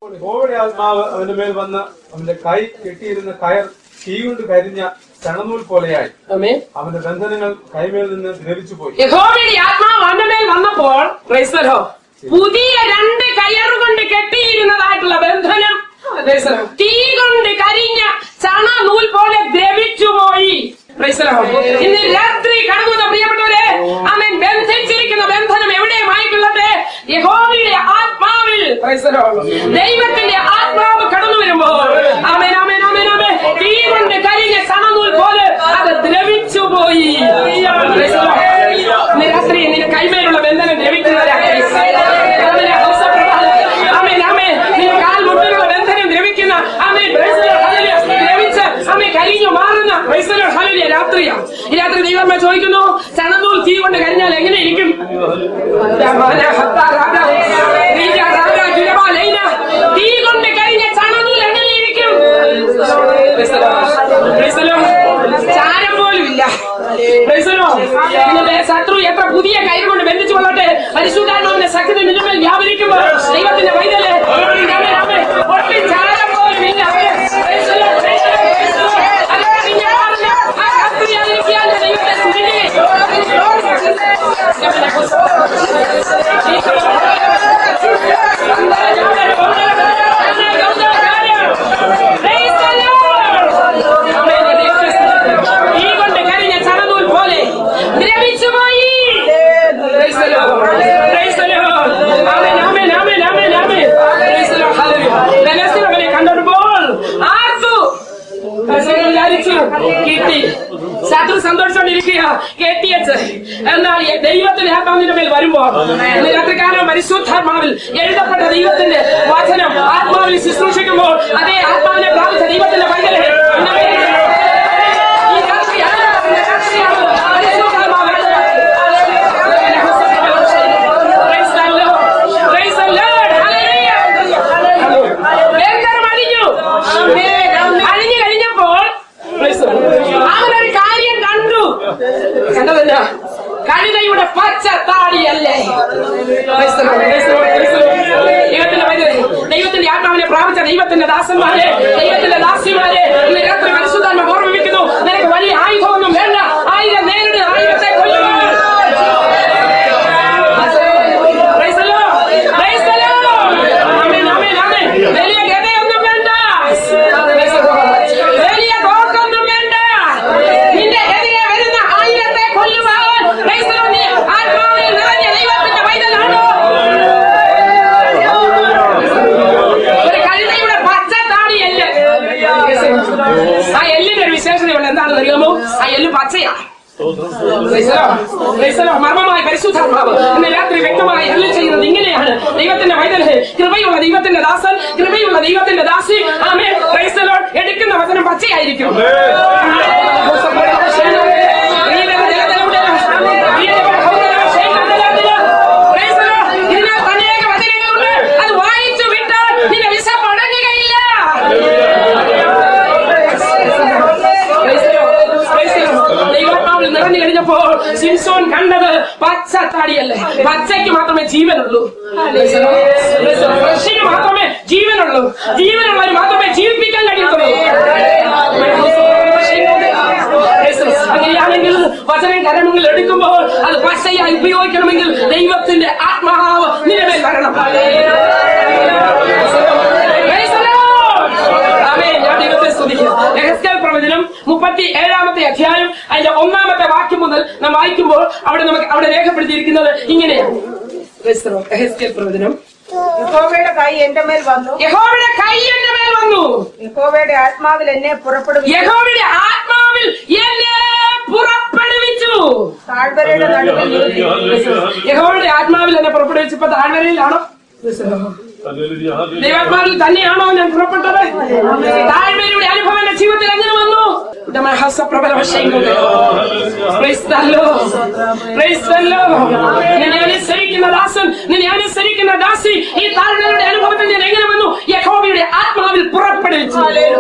യഹോവയുടെ ആത്മാവ് അവന്റെ മേൽ വന്ന് അവന്റെ കൈ കെട്ടിയിരുന്ന കയർ തീ കൊണ്ട് കരിഞ്ഞ ചണനൂൽ പോലെയായി ആമേൻ അവന്റെ ബന്ധനങ്ങൾ കൈമേൽ നിന്ന് ദ്രവിച്ചു പോയി യഹോവയുടെ ആത്മാവ് അവന്റെ മേൽ വന്നപ്പോൾ praise the Lord, പുതിയ രണ്ട് കയറുകൊണ്ട് കെട്ടിയിരുന്നതായിട്ടുള്ള ബന്ധനം praise the Lord, തീ കൊണ്ട് കരിഞ്ഞ ചണ നൂൽ പോലെ ദ്രവിച്ചു പോയി Praise the Lord. ഇന്ന് രാത്രി കടന്നു പ്രിയപ്പെട്ടവരെ അവൻ ബന്ധിച്ചിരിക്കുന്ന ബന്ധനം എവിടെയുമായിട്ടുള്ളത് യഹോവയുടെ ആത്മാവിൽ Praise the Lord. ദൈവത്തിന്റെ ആത്മാവ് കടന്നു വരുമ്പോൾ അവൻ അവൻ അവൻ അവൻ തീ കൊണ്ട് കരിഞ്ഞ ചണനൂൽ പോലെ അത് ദ്രവിച്ചു പോയി Praise the Lord. ഇന്ന് രാത്രി നിന്റെ കൈമേലുള്ള ബന്ധനം ദ്രവിക്കുന്നവരാണ് ആമേൻ ആമേൻ നിന്റെ കാൽ മുട്ടിലുള്ള ബന്ധനം ദ്രവിക്കുന്ന ആമേൻ Praise the Lord. Hallelujah. ദ്രവിച്ച് ആമേൻ കരിഞ്ഞു മാറുന്ന Praise the Lord. Hallelujah. രാത്രിയാ ഈ രാത്രി ദൈവമേ ചോദിക്കുന്നു ചണനൂൽ തീ കൊണ്ട് കരിഞ്ഞാൽ എങ്ങനെ ഇരിക്കും തീ കൊണ്ട് കരിഞ്ഞ ചണനൂൽ എങ്ങനെ ഇരിക്കും Praise the Lord. Praise the Lord. ചാരം പോലും ഇല്ല Praise the Lord. നിങ്ങളുടെ ശത്രു എത്ര പുതിയ കയറ് കൊണ്ട് ബന്ധിച്ചു കൊള്ളട്ടെ പരിശുദ്ധാത്മാവിന്റെ ശക്തി നിന്റെ മേൽ വ്യാപരിക്കുമ്പോൾ ദൈവത്തിന്റെ വൈദ്യല് ഒട്ടും ചാരം പോലും ഇല്ല Praise the Lord. Praise the Lord. Praise the Lord. അത് കരിഞ്ഞ പാടില്ല. ആ കത്തിയാതിരിക്കാൻ ദൈവത്തെ Praise the Lord. ഈ കൊണ്ട് കരിഞ്ഞ ചണനൂൽ പോലെ ദ്രവിച്ചു പോയി Praise the Lord. Praise the Lord. Amen, amen, amen, amen, amen. Praise the Lord. Hallelujah. ബെലസ്തീൻ അവനെ കണ്ടപ്പോൾ ആർത്തു ബെലസ്തീൻ വിചാരിച്ചു കിട്ടി ശത്രു സന്തോഷിച്ചോണ്ടിരിക്കുക കെട്ടിയച്ച് എന്നാൽ ഈ ദൈവത്തിന്റെ ആത്മാവിന്റെ മേൽ വരുമ്പോൾ ഇന്ന് രാത്രികാലം പരിശുദ്ധാത്മാവിൽ എഴുതപ്പെട്ട ദൈവത്തിന്റെ വചനം ആത്മാവിൽ ശുശ്രൂഷിക്കുമ്പോൾ അതേ ആത്മാവിനെ പ്രാപിച്ച ദൈവത്തിന്റെ പൈതലെ ഈ രാത്രിയാണ് ഈ രാത്രിയാണ് പരിശുദ്ധാത്മാവ് Praise the Lord. Praise the Lord. Hallelujah. ബന്ധനം അഴിഞ്ഞു. അഴിഞ്ഞു കഴിഞ്ഞപ്പോൾ praise the Lord. അവനൊരു കാര്യം കണ്ടു കണ്ടതെന്നാ കഴുതയുടെ പച്ച താടിയല്ലേ Praise the Lord. Praise the Lord. Praise the Lord. ദൈവത്തിന്റെ വൈദ്യുതി ദൈവത്തിന്റെ ആത്മാവിനെ പ്രാപിച്ച ദൈവത്തിന്റെ ദാസന്മാരെ ദൈവത്തിന്റെ ദാസിമാരെ ഇന്ന് രാത്രി പരിശുദ്ധാത്മ ഓർമ്മിപ്പിക്കുന്നു നിനക്ക് വലിയ ആയുധമൊന്നും വേണ്ട ആയിരം നേരിട്ട് ആയിരത്തെ കൊല്ലുക Praise the Lord. Praise the Lord. Amen, amen, amen. വലിയ ഗതയൊന്നും വേണ്ട Praise the Lord. വലിയ തോക്കൊന്നും വേണ്ട നിന്റെ എതിരെ വരുന്ന ആയിരത്തെ കൊല്ലുവാൻ Praise the Lord. നീ ആത്മാവിൽ നിറഞ്ഞ ദൈവത്തിന്റെ പൈതലാണോ ഒരു കഴുതയുടെ പച്ച താടിയല്ല ആ എല്ലിന്റെ ഒരു വിശേഷതയുണ്ട് എന്താണെന്ന് അറിയാമോ ആ എല്ല് പച്ചയാ Praise the Lord. Praise the Lord. മർമ്മമായ പരിശുദ്ധാത്മാവ് ഇന്ന് രാത്രി വ്യക്തമായി അരുളി ചെയ്യുന്നത് ഇങ്ങനെയാണ് ദൈവത്തിന്റെ വൈതല് കൃപയുള്ള ദൈവത്തിന്റെ ദാസൻ കൃപയുള്ള ദൈവത്തിന്റെ ദാസി ആമേ Praise the Lord. എടുക്കുന്ന വചനം പച്ചയായിരിക്കും Praise the Lord. ഇതിനകത്ത് അനേക വചനങ്ങളുണ്ട്. അത് വായിച്ചു വിട്ടാൽ നിന്റെ വിശപ്പ് അടങ്ങുകയില്ല Praise the Lord. Praise the Lord. ദൈവാത്മാവിൽ നിറഞ്ഞു കഴിഞ്ഞപ്പോൾ സിംസോൻ കണ്ടത് പച്ച താടിയല്ലേ പച്ചയ്ക്ക് മാത്രമേ ജീവനുള്ളൂ Praise the Lord. Praise the Lord. ഫ്രഷിന് മാത്രമേ ജീവനുള്ളൂ ജീവനുള്ളവർ മാത്രമേ ജീവിപ്പിക്കാൻ കഴിയത്തുള്ളൂ Praise the Lord. അങ്ങനെയാണെങ്കിൽ വചനം കരമുകൾ എടുക്കുമ്പോൾ അത് പച്ചയായി ഉപയോഗിക്കണമെങ്കിൽ ദൈവത്തിന്റെ ആത്മാവ് നിലവിൽ വരണം Praise the Lord. ആമേൻ. ഞാൻ ദൈവത്തെ സ്തുതിക്കുന്നു. യെഹെസ്കേൽ പ്രവചനം മുപ്പത്തി ഏഴാമത്തെ അധ്യായം അതിന്റെ ഒന്നാമത്തെ വാക്യം മുതൽ നാം വായിക്കുമ്പോൾ അവിടെ നമുക്ക് അവിടെ രേഖപ്പെടുത്തിയിരിക്കുന്നത് ഇങ്ങനെയാണ് Praise the Lord. യെഹെസ്കേൽ പ്രവചനം യഹോവയുടെ കൈ എന്റെ മേൽ വന്നു യഹോവയുടെ കൈ എന്റെ മേൽ വന്നു യഹോവയുടെ ആത്മാവിൽ എന്നെ പുറപ്പെടുവിച്ചു യഹോവയുടെ ആത്മാവിൽ എന്നെ പുറപ്പെടുവിച്ചു താഴ്വരയുടെ നടുവിൽ നിർത്തി. യഹോവയുടെ ആത്മാവിൽ എന്നെ പുറപ്പെടുവിച്ചപ്പോ താഴ്വരയിലാണോ ദൈവാത്മാവിൽ തന്നെയാണോ ഞാൻ പുറപ്പെട്ടത് താഴ്വരയുടെ അനുഭവം എന്റെ ജീവിതത്തിൽ എങ്ങനെ വന്നു Praise the Lord. Praise the Lord. നിന്നെ അനുസരിക്കുന്ന ദാസൻ നിന്നെ അനുസരിക്കുന്ന ദാസി ഈ താഴ്വരയുടെ അനുഭവത്തിൽ ഞാൻ എങ്ങനെ വന്നു യഹോവയുടെ ആത്മാവിൽ പുറപ്പെടുവിച്ചു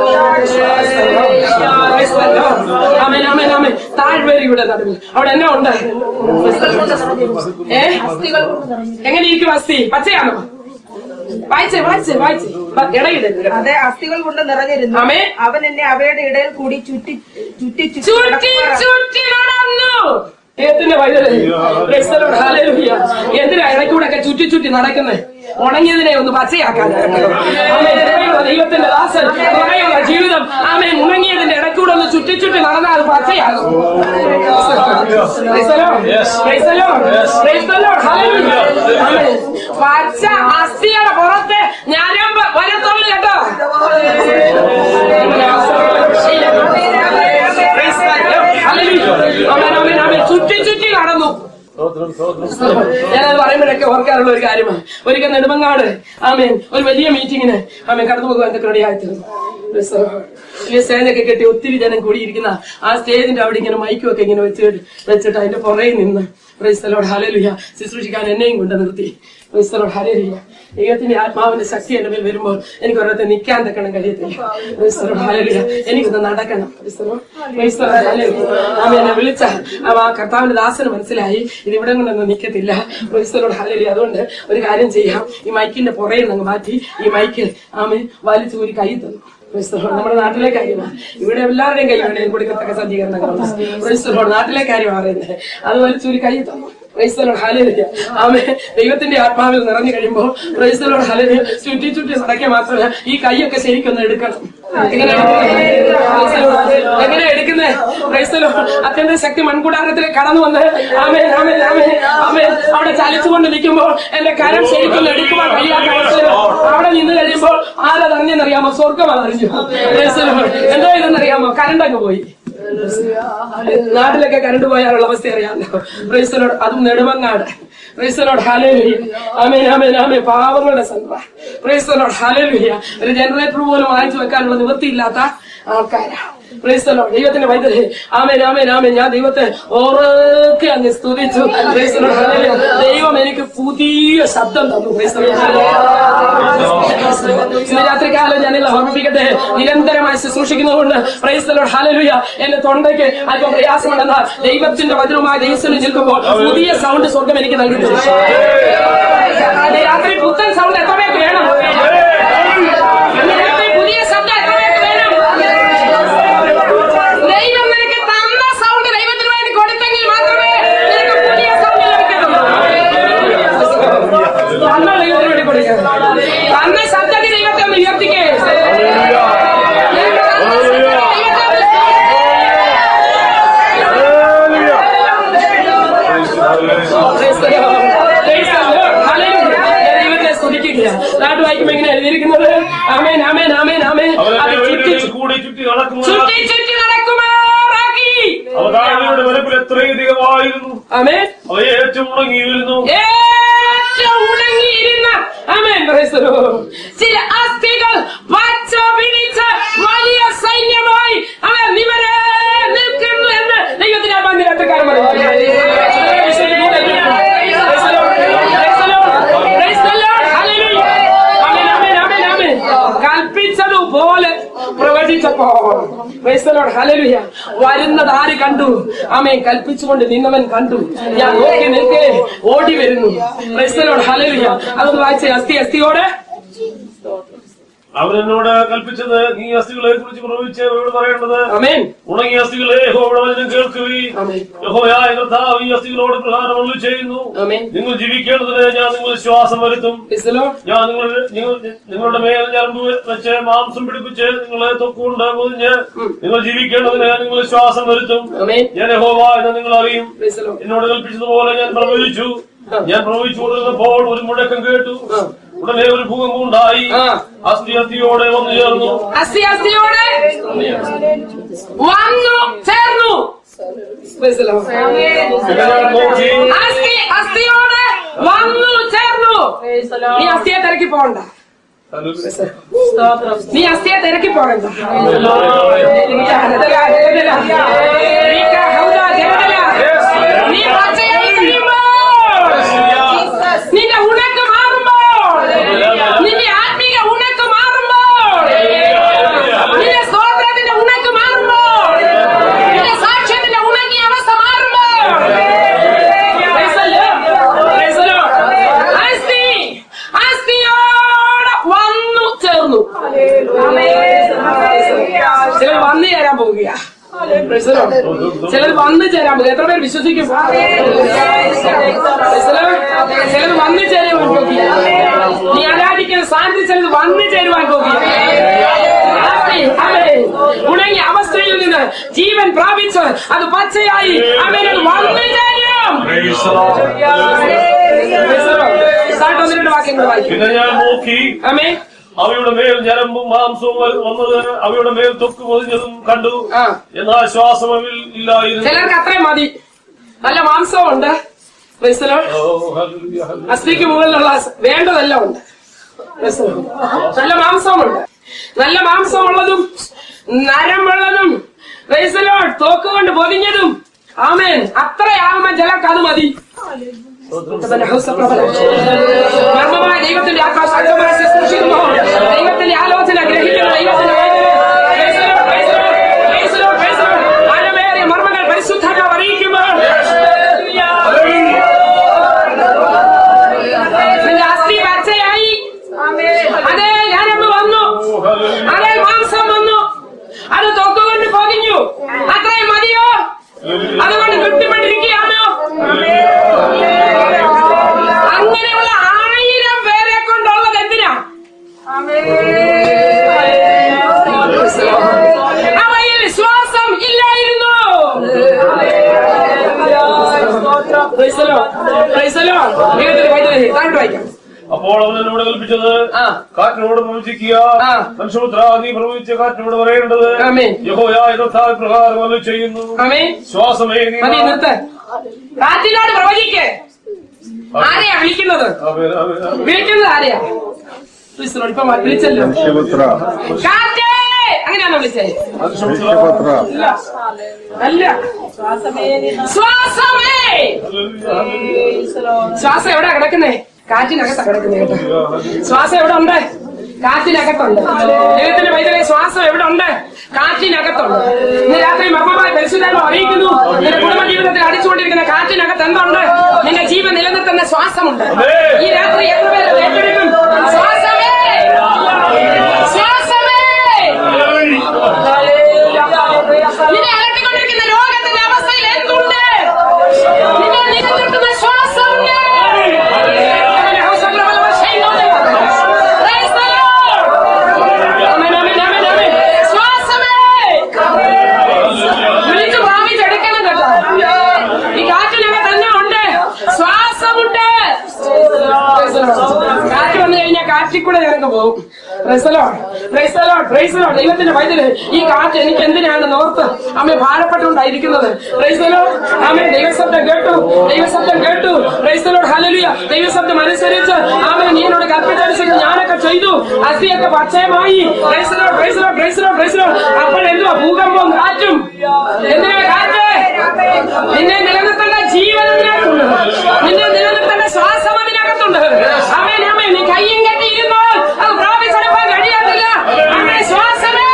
Praise the Lord. ആമേൻ, ആമേൻ, ആമേൻ. താഴ്വരയുടെ നടുവിൽ അവിടെ എന്നാ ഉണ്ട് ഏ എങ്ങനെ ഇരിക്കും അസ്ഥി പച്ചയാണോ വായിച്ചേ വായിച്ചേ വായിച്ചേ ബ- ഇടയിടരുത് കേട്ടോ. അതെ അസ്ഥികൾ കൊണ്ട് നിറഞ്ഞിരുന്നു ആമേ. അവൻ എന്നെ അവയുടെ ഇടയിൽ കൂടി ചുറ്റി ചുറ്റി ചുറ്റി ചുറ്റി നടക്കുമാറാക്കി. ചുറ്റി നടന്നു ഏത്തിന്റെ വൈദ്യുതി എന്തിനാ ഇടയ്ക്കൂടെ ഒക്കെ ചുറ്റി ചുറ്റി നടക്കുന്നത് ഉണങ്ങിയതിനെ ഒന്ന് പച്ചയാക്കാനാണ് ആമേൻ. ദൈവമേ, ദൈവത്തിന്റെ ദാസൻ പറയുന്ന ജീവിതം ആമേ ഉണങ്ങിയതിന്റെ ഇടയ്ക്കൂടെ ഒന്ന് ചുറ്റി ചുറ്റി നടന്നാൽ അത് പച്ചയാകും Praise the Lord. Praise the Lord. Praise the Lord. Hallelujah. ആമേൻ. പച്ച അസ്ഥിയുടെ പുറത്ത് ഞരമ്പ് വരത്തുള്ളൂ കേട്ടോ Praise the Lord. Hallelujah. ആമേൻ, ആമേൻ, ആമേൻ. ചുറ്റി ചുറ്റി നടന്നു ഞാനത് പറയുമ്പോഴൊക്കെ ഓർക്കാറുള്ള ഒരു കാര്യമാണ് ഒരിക്കൽ നെടുമങ്ങാട് ആമേൻ ഒരു വലിയ മീറ്റിങ്ങിന് ആമേൻ കടന്നു പോകാൻ എന്തൊക്കെ റെഡി ആയിത്തീർന്നു വലിയ സ്റ്റേജൊക്കെ കെട്ടി ഒത്തിരി ജനം കൂടിയിരിക്കുന്ന ആ സ്റ്റേജിന്റെ അവിടെ ഇങ്ങനെ മൈക്കും ഒക്കെ ഇങ്ങനെ വെച്ചിട്ട് വെച്ചിട്ട് അതിന്റെ പുറകിൽ നിന്ന് ക്രൈസ്തലോട് ഹലലുയ ശുശ്രൂഷിക്കാൻ എന്നെയും കൊണ്ട് നിർത്തി ക്രൈസ്തലോട് ഹലലുയ ദൈവത്തിന്റെ ആത്മാവിന്റെ ശക്തി എന്റെ മേൽ വരുമ്പോൾ എനിക്ക് ഒരിടത്ത് നിൽക്കാൻ തക്കണം കഴിയത്തില്ല ക്രൈസ്തലോട് ഹലലുയ എനിക്കൊന്ന് നടക്കണം ക്രൈസ്തലോ ക്രൈസ്തലോട് ഹലലുയ ആമ എന്നെ വിളിച്ച ആ കർത്താവിന്റെ ദാസന് മനസ്സിലായി ഇത് ഇവിടെ കൊണ്ടൊന്നും നിൽക്കത്തില്ല ക്രൈസ്തലോട് ഹലലുയ അതുകൊണ്ട് ഒരു കാര്യം ചെയ്യാം ഈ മൈക്കിന്റെ പുറയിൽ നിന്ന് മാറ്റി ഈ മൈക്ക് ആമ വലിച്ചു ഒരു കൈ തന്നു ക്രൈസ്തവ നമ്മുടെ നാട്ടിലെ കാര്യമാണ് ഇവിടെ എല്ലാവരുടെയും കൈ വേണേ കൊടുക്കത്തക്ക സജ്ജീകരണങ്ങളുണ്ട് ക്രൈസ്തവ നാട്ടിലെ കാര്യമാണ് പറയുന്നത് അത് വലിച്ചൊരു കൈ തന്നു ക്രൈസ്തലോട് ഹലരിയ ആമേ ദൈവത്തിന്റെ ആത്മാവിൽ നിറഞ്ഞു കഴിയുമ്പോൾ ക്രൈസ്തലോട് ഹലരി ചുറ്റി ചുറ്റി നടക്കുക മാത്രമല്ല ഈ കൈയൊക്കെ ശരിക്കൊന്ന് എടുക്കണം എങ്ങനെ എങ്ങനെ എടുക്കുന്നേ ക്രൈസ്തലോ അത്യന്ത ശക്തി മൺകൂടാരത്തിലേക്ക് കടന്നു വന്ന് ആമേ ആമേ ആമേ ആമേ അവിടെ ചലിച്ചുകൊണ്ട് നിൽക്കുമ്പോൾ എന്റെ കരം ശരിക്കൊന്ന് എടുക്കുവാൻ കഴിയാത്ത അവസ്ഥയിൽ അവിടെ നിന്ന് കഴിയുമ്പോൾ ആരാ അറിയാമോ സ്വർഗം അറിഞ്ഞു എന്തോ ഇതെന്നറിയാമോ കരണ്ട് അങ്ങ് പോയി നാട്ടിലൊക്കെ കരണ്ട് പോയാലുള്ള അവസ്ഥ അറിയാമല്ലോ പ്രൈസലോട് അതും നെടുമങ്ങാട് പ്രൈസലോട് ഹാലേലുഹ്യ ആമേൻ ആമേൻ ആമേൻ പാവങ്ങളുടെ സന്ത പ്രൈസലോട് ഹാലേലുഹ്യ ഒരു ജനറേറ്റർ പോലും വാങ്ങിച്ചു വെക്കാനുള്ള നിവൃത്തിയില്ലാത്ത ആൾക്കാരാണ് പ്രൈസലോട് ദൈവത്തിന്റെ വൈദ്യുതി ആമേൻ ആമേൻ ആമേൻ ഞാൻ ദൈവത്തെ ഓറൊക്കെ അങ്ങ് സ്തുതിച്ചു പ്രൈസലോട് ഹല്ലേലൂയ. ദൈവം എനിക്ക് പുതിയ ശബ്ദം തന്നു പ്രൈസലോട് ഇന്ന് രാത്രികാലം ഞാനില്ല ഓർമ്മിപ്പിക്കട്ടെ നിരന്തരമായി ശുശ്രൂഷിക്കുന്നതുകൊണ്ട് പ്രൈസലോട് ഹലലുയ എന്റെ തൊണ്ടയ്ക്ക് അല്പം പ്രയാസമുണ്ടെന്നാൽ ദൈവത്തിന്റെ വചനവുമായി ദൈവത്തിന് നിൽക്കുമ്പോൾ പുതിയ സൗണ്ട് സ്വർഗം എനിക്ക് നൽകിയിട്ടുണ്ട് ഇന്ന് രാത്രി പുത്തൻ സൗണ്ട് എത്ര പേർക്ക് വേണം ഇന്ന് രാത്രി പുതിയ ശബ്ദം എത്ര പേർക്ക് വേണം ദൈവം നിനക്ക് തന്ന സൗണ്ട് ദൈവത്തിന് വേണ്ടി കൊടുത്തെങ്കിൽ മാത്രമേ നിനക്ക് പുതിയ സൗണ്ട് ലഭിക്കത്തുള്ളൂ തന്ന ദൈവത്തിന് വേണ്ടി കൊടുക്കുക തന്ന ശബ്ദത്തിൽ ദൈവത്തെ ഒന്ന് ഉയർത്തിക്കേ ദൈവത്തെ സ്തുതിക്കുക നാട്ടു വായിക്കുമ്പോ ഇങ്ങനെ എഴുതിയിരിക്കുന്നത് ആമേൻ ആമേൻ ആമേൻ ആമേൻ അവൻ അത് ചുറ്റി അവരുടെ കൂടി ചുറ്റി നടക്കുന്നത് ചുറ്റി ചുറ്റി നടക്കുമാറാക്കി അവ താഴ്വരയുടെ വരപ്പിൽ എത്രയധികമായിരുന്നു ആമേൻ അവ ഏറ്റവും ഉണങ്ങിയിരുന്നു ഏറ്റവും ഉണങ്ങിയിരുന്ന ആമേൻ praise the Lord. ചില അസ്ഥികൾ പച്ച പിടിച്ച് വലിയ സൈന്യമായി അവൻ നിവരെ നിൽക്കുന്നു എന്ന് ദൈവത്തിന്റെ അമ്പാന്തിരട്ടുകാരൻ കൽപ്പിച്ചതുപോലെ പ്രവചിച്ചപ്പോ Praise the Lord. Hallelujah. വരുന്നത് ആര് കണ്ടു ആമേ കൽപ്പിച്ചുകൊണ്ട് നിന്നവൻ കണ്ടു ഞാൻ നോക്കി നിൽക്കേ ഓടി വരുന്നു Praise the Lord. Hallelujah. അതൊന്ന് വായിച്ചേ അസ്ഥി അസ്ഥിയോടെ അവൻ എന്നോട് കൽപ്പിച്ചത് നീ അസ്ഥികളെ കുറിച്ച് പ്രവചിച്ച് അവരോട് പറയേണ്ടത് അമേൻ ഉണങ്ങിയ അസ്ഥികളെ യഹോവയുടെ വചനം കേൾക്കുകയും ആമേൻ യഹോയായ കർത്താവ് ഈ അസ്ഥികളോട് പ്രധാനം അരുളി ചെയ്യുന്നു ആമേൻ നിങ്ങൾ ജീവിക്കേണ്ടതിന് ഞാൻ നിങ്ങൾ ശ്വാസം വരുത്തും Praise the Lord. ഞാൻ നിങ്ങൾ നിങ്ങൾ- നിങ്ങളുടെ മേൽ ഞരമ്പ് വെച്ച് മാംസം പിടിപ്പിച്ച് നിങ്ങളെ തൊക്കുകൊണ്ട് പൊതിഞ്ഞ് നിങ്ങൾ ജീവിക്കേണ്ടതിന് ഞാൻ നിങ്ങൾ ശ്വാസം വരുത്തും ആമേൻ ഞാൻ യഹോവ എന്ന് നിങ്ങൾ അറിയും Praise the Lord. എന്നോട് കൽപ്പിച്ചതുപോലെ ഞാൻ പ്രവചിച്ചു ഞാൻ പ്രവചിച്ചു കൊണ്ടിരുന്നപ്പോൾ ഒരു മുഴക്കം കേട്ടു ഉടനെ ഒരു ഭൂകമ്പം ഉണ്ടായി ആ. അസ്ഥി അസ്ഥിയോടെ വന്നു ചേർന്നു അസ്ഥി അസ്ഥിയോടെ വന്നു ചേർന്നു Praise the Lord. പിന്നെ ഞാൻ നോക്കി അസ്ഥി അസ്ഥിയോടെ വന്നു ചേർന്നു നീ അസ്ഥിയെ തിരക്കി പോകണ്ട നീ അസ്ഥിയെ തിരക്കി പോകണ്ട നീ പച്ചയായി കഴിയുമ്പോൾ നിന്റെ ഉണക്ക് മാറുമ്പോൾ നിന്റെ ആത്മീയ ഉണക്ക് മാറുമ്പോൾ നിന്റെ സ്തോത്രത്തിന്റെ ഉണക്ക് മാറുമ്പോൾ നിന്റെ സാക്ഷ്യത്തിന്റെ ഉണങ്ങിയ അവസ്ഥ മാറുമ്പോൾ Praise the Lord. Praise the Lord. അസ്ഥി അസ്ഥിയോടെ Praise the Lord. ചിലർ വന്നു ചേരാൻ പോകും എത്ര പേര് വിശ്വസിക്കും ചിലർ വന്നു ചേരുവാൻ പോകുക നീ ആരാധിക്കുന്ന സ്ഥാനത്ത് ചിലർ വന്നു ചേരുവാൻ പോകുക ഉണങ്ങിയ അവസ്ഥയിൽ നിന്ന് ജീവൻ പ്രാപിച്ച് അത് പച്ചയായി അവൻ അത് വന്നു ചേരും Praise the Lord. Praise the Lord. സാട്ട് ഒന്ന് രണ്ട് വാക്യങ്ങൾ വായിക്കും പിന്നെ ഞാൻ നോക്കി ആമേ അവയുടെ മേൽ ഞരമ്പും മാംസവും വന്നത് അവയുടെ മേൽ തൊക്ക് പൊതിഞ്ഞതും കണ്ടു ആ എന്നാൽ ശ്വാസം അവയിൽ ഇല്ലായിരുന്നു ചിലർക്ക് അത്രയും മതി നല്ല മാംസമുണ്ട് Praise the Lord. Oh, hallelujah, hallelujah. അസ്ഥിക്ക് മുകളിലുള്ള വേണ്ടതെല്ലാം ഉണ്ട് Praise the Lord. നല്ല മാംസമുണ്ട് നല്ല മാംസമുള്ളതും നരമുള്ളതും Praise the Lord. തോക്ക് കൊണ്ട് പൊതിഞ്ഞതും ആമേൻ അത്രയാകുമ്പോ ചിലർക്ക് അത് മതി മർമ്മമായ ദൈവത്തിന്റെ ആത്മാ ശക്തമായി സൂക്ഷിക്കുന്നു ദൈവത്തിന്റെ ആലോചന ഗ്രഹിക്കുന്ന ദൈവത്തിന്റെ വേദന. Praise the Lord, praise the Lord, praise the Lord, praise the Lord. ആഴമേറിയ മർമ്മങ്ങൾ പരിശുദ്ധാത്മാവ് അറിയിക്കുമ്പോൾ നിന്റെ അസ്ഥി പച്ചയായി അതേ ഞാനന്ന് വന്നു ഓ, hallelujah. അതേ മാംസം വന്നു അത് തൊക്കുകൊണ്ട് പൊതിഞ്ഞു അത്രയും മതിയോ അതുകൊണ്ട് തൃപ്തിപ്പെട്ടിരിക്കുകയാണോ അങ്ങനെയുള്ള ആയിരം പേരെ കൊണ്ടുള്ളത് എന്തിനാ അവയിൽ ശ്വാസം ഇല്ലായിരുന്നു Praise the Lord. Praise the Lord. ദൈവത്തിന്റെ വചനം താഴോട്ട് വായിക്കാം അപ്പോൾ അവൻ എന്നോട് കൽപ്പിച്ചത് ആ. കാറ്റിനോട് പ്രവചിക്കുക ആ. മനുഷ്യപുത്ര നീ പ്രവചിച്ച കാറ്റിനോട് പറയേണ്ടത് ആമേൻ. യഹോയായ കർത്താവ് പ്രകാരം വല്ല ചെയ്യുന്നു ആമേൻ ശ്വാസമേ നീ മതി നിർത്ത് കാറ്റിനോട് പ്രവചിക്ക് ആരെയാ വിളിക്കുന്നത് ആമേൻ, ആമേൻ, ആമേൻ. വിളിക്കുന്നത് ആരെയാ ക്രിസ്തുനോട് ഇപ്പൊ വിളിച്ചല്ലോ മനുഷ്യപുത്ര കാറ്റേ അങ്ങനെയാണോ വിളിച്ചേ മനുഷ്യപുത്ര മനുഷ്യപുത്ര അല്ല ശ്വാസമേ ഹല്ലേലൂയ, ഹല്ലേലൂയ. ശ്വാസം എവിടെ കിടക്കുന്നേ കാറ്റിനകത്താ കിടക്കുന്നേ കേട്ടോ ശ്വാസം എവിടെ ഉണ്ട് കാറ്റിനകത്തുണ്ട് ദൈവത്തിന്റെ വൈദ്യുതി ശ്വാസം എവിടെ ഉണ്ട് കാറ്റിനകത്തുണ്ട് ഇന്ന് രാത്രി മർമ്മമായി പരിശുദ്ധാത്മ അറിയിക്കുന്നു നിന്റെ കുടുംബ ജീവിതത്തിൽ അടിച്ചുകൊണ്ടിരിക്കുന്ന കാറ്റിനകത്ത് എന്തുണ്ട് നിന്റെ ജീവൻ നിലനിർത്തുന്ന ശ്വാസമുണ്ട് ഈ രാത്രി എത്ര പേര് അത് ഏറ്റെടുക്കും ശ്വാസമേ ശ്വാസമേ നിന്നെ അലട്ടിക്കൊണ്ടിരിക്കുന്ന രോഗത്തിന്റെ അവസ്ഥയിൽ എന്തുണ്ട് നിന്നെ നിലനിർത്തുന്ന ശ്വാസമുണ്ട് Praise the Lord. Amen, amen, amen, amen. ശ്വാസമേ വിളിച്ചു പ്രാപിച്ചെടുക്കണം കേട്ടോ ഈ കാറ്റിനകത്ത് തന്നെ ഉണ്ട് ശ്വാസമുണ്ട് കാറ്റ് വന്നു കഴിഞ്ഞാൽ കാറ്റിൽ കൂടെ ഞങ്ങൾക്ക് പോകും പ്രൈസലോ പ്രൈസലോ പ്രൈസലോ ദൈവത്തിന്റെ വൈദ്യുതി ഈ കാറ്റ് എനിക്ക് എന്തിനാണ് നോർത്ത് അമ്മ ഭാരപ്പെട്ടുകൊണ്ടായിരിക്കുന്നത് പ്രൈസലോ ആമേ ദൈവശബ്ദം കേട്ടു ദൈവശബ്ദം കേട്ടു പ്രൈസലോ ഹലലിയ ദൈവശബ്ദം അനുസരിച്ച് ആമേ നീ എന്നോട് കൽപ്പിച്ചനുസരിച്ച് ഞാനൊക്കെ ചെയ്തു അസ്ഥിയൊക്കെ പച്ചയമായി പ്രൈസലോ പ്രൈസലോ പ്രൈസലോ പ്രൈസലോ അപ്പോഴെന്തുവാ ഭൂകമ്പം കാറ്റും എന്തിനാ കാറ്റ് നിന്നെ നിലനിർത്തേണ്ട ജീവൻ അതിനകത്തുണ്ട് നിന്നെ നിലനിർത്തേണ്ട ശ്വാസം അതിനകത്തുണ്ട് അമേൻ അമേൻ നീ കയ്യും കെട്ടിയിരുന്നു അത് പ്രാപിച്ചെടുക്കാൻ കഴിയത്തില്ല അമേ ശ്വാസമേ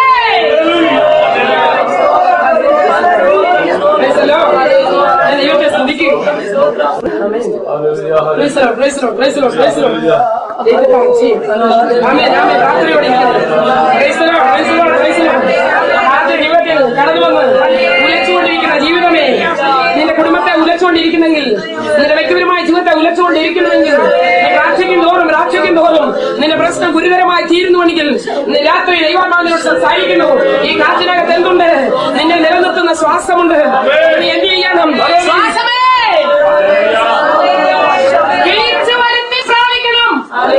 Praise the Lord. ഞാൻ ദൈവത്തെ സ്തുതിക്കും. Amen. Hallelujah, hallelujah. Praise the Lord, praise the Lord, praise the Lord, praise the Lord. ദൈവത്തെ ചെയ്യും. ആമേൻ, ആമേൻ. രാത്രിയോടെ ഇരിക്കുന്നു. Praise the Lord, praise the Lord, praise the Lord. രാത്രി ജീവിതത്തിൽ കടന്നു വന്ന് ഉലച്ചുകൊണ്ടിരിക്കുന്ന ജീവിതമേ നിന്റെ കുടുംബത്തെ ഉലച്ചുകൊണ്ടിരിക്കുന്നെങ്കിൽ നിന്റെ വ്യക്തിപരമായ ജീവിതത്തെ ഉലച്ചുകൊണ്ടിരിക്കുന്നുവെങ്കിൽ നീ പ്രാർത്ഥിക്കും തോറും പ്രാർത്ഥിക്കും തോറും നിന്റെ പ്രശ്നം ഗുരുതരമായി തീരുന്നുവെങ്കിൽ നീ രാത്രി ദൈവാത്മാവിനോട് സംസാരിക്കുന്നു ഈ കാറ്റിനകത്ത് എന്തുണ്ട് നിന്നെ നിലനിർത്തുന്ന ശ്വാസമുണ്ട് നീ എന്ത് ചെയ്യണം ശ്വാസമേ വിളിച്ചു വരുത്തി പ്രാപിക്കണം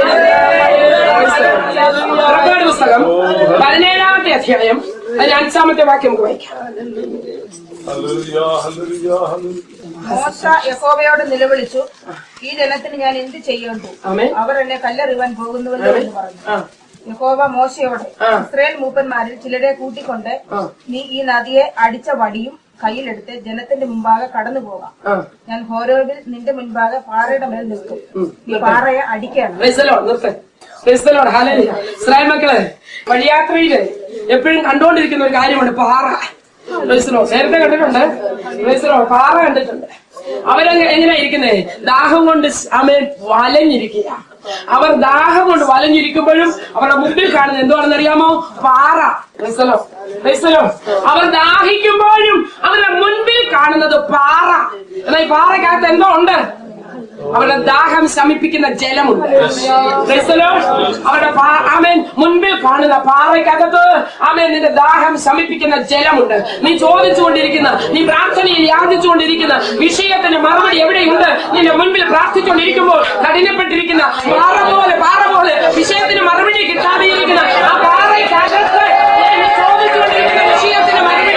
പുറപ്പാട് പുസ്തകം പതിനേഴാമത്തെ അധ്യായം അതിന് അഞ്ചാമത്തെ വാക്യം നമുക്ക് വായിക്കാം ഹല്ലേലൂയ, ഹല്ലേലൂയ, ഹല്ലേലൂയ. മോശ യഹോവയോട് നിലവിളിച്ചു ഈ ജനത്തിന് ഞാൻ എന്ത് ചെയ്യേണ്ടു ആമേ അവർ എന്നെ കല്ലെറിയുവാൻ പോകുന്നുവല്ലോ എന്ന് പറഞ്ഞു ആ യഹോവ മോശയോട് ആ. ഇസ്രയേൽ മൂപ്പന്മാരിൽ ചിലരെ കൂട്ടിക്കൊണ്ട് ആ. നീ ഈ നദിയെ അടിച്ച വടിയും കയ്യിലെടുത്ത് ജനത്തിന്റെ മുമ്പാകെ കടന്നു പോകാം ആ ഞാൻ ഹോരോവിൽ നിന്റെ മുൻപാകെ പാറയുടെ മേൽ നിൽക്കും നീ പാറയെ അടിക്കണം പ്രൈസലോ നിർത്ത് പ്രൈസലോ ഹാലലിയ ഇസ്രായേൽ മക്കളെ വഴിയാത്രയില് എപ്പോഴും കണ്ടുകൊണ്ടിരിക്കുന്ന ഒരു കാര്യമുണ്ട് പാറ പ്രൈസലോ നേരത്തെ കണ്ടിട്ടുണ്ട് പ്രൈസലോ പാറ കണ്ടിട്ടുണ്ട് അവരെങ്ങനെ എങ്ങനെയാ ഇരിക്കുന്നേ ദാഹം കൊണ്ട് അമേ വലഞ്ഞിരിക്കുക അവർ ദാഹം കൊണ്ട് വലഞ്ഞിരിക്കുമ്പോഴും അവരുടെ മുമ്പിൽ കാണുന്നത് എന്തുവാണെന്ന് അറിയാമോ പാറ പ്രൈസലോ Praise the Lord. അവർ ദാഹിക്കുമ്പോഴും അവരുടെ മുൻപിൽ കാണുന്നത് പാറ എന്നാൽ ഈ പാറയ്ക്കകത്ത് എന്തോ ഉണ്ട് അവരുടെ ദാഹം ശമിപ്പിക്കുന്ന ജലമുണ്ട് Praise the Lord. അവരുടെ പാ- ആമേൻ മുൻപിൽ കാണുന്ന പാറയ്ക്കകത്ത് ആമേൻ നിന്റെ ദാഹം ശമിപ്പിക്കുന്ന ജലമുണ്ട് നീ ചോദിച്ചുകൊണ്ടിരിക്കുന്ന നീ പ്രാർത്ഥനയിൽ യാചിച്ചുകൊണ്ടിരിക്കുന്ന വിഷയത്തിന് മറുപടി എവിടെയുണ്ട് നിന്റെ മുൻപിൽ പ്രാർത്ഥിച്ചുകൊണ്ടിരിക്കുമ്പോൾ കഠിനപ്പെട്ടിരിക്കുന്ന പാറ പോലെ പാറ പോലെ വിഷയത്തിന് മറുപടി കിട്ടാതെ ഇരിക്കുന്ന ആ പാറയ്ക്കകത്ത് നീ ചോദിച്ചുകൊണ്ടിരിക്കുന്ന വിഷയത്തിന് മറുപടി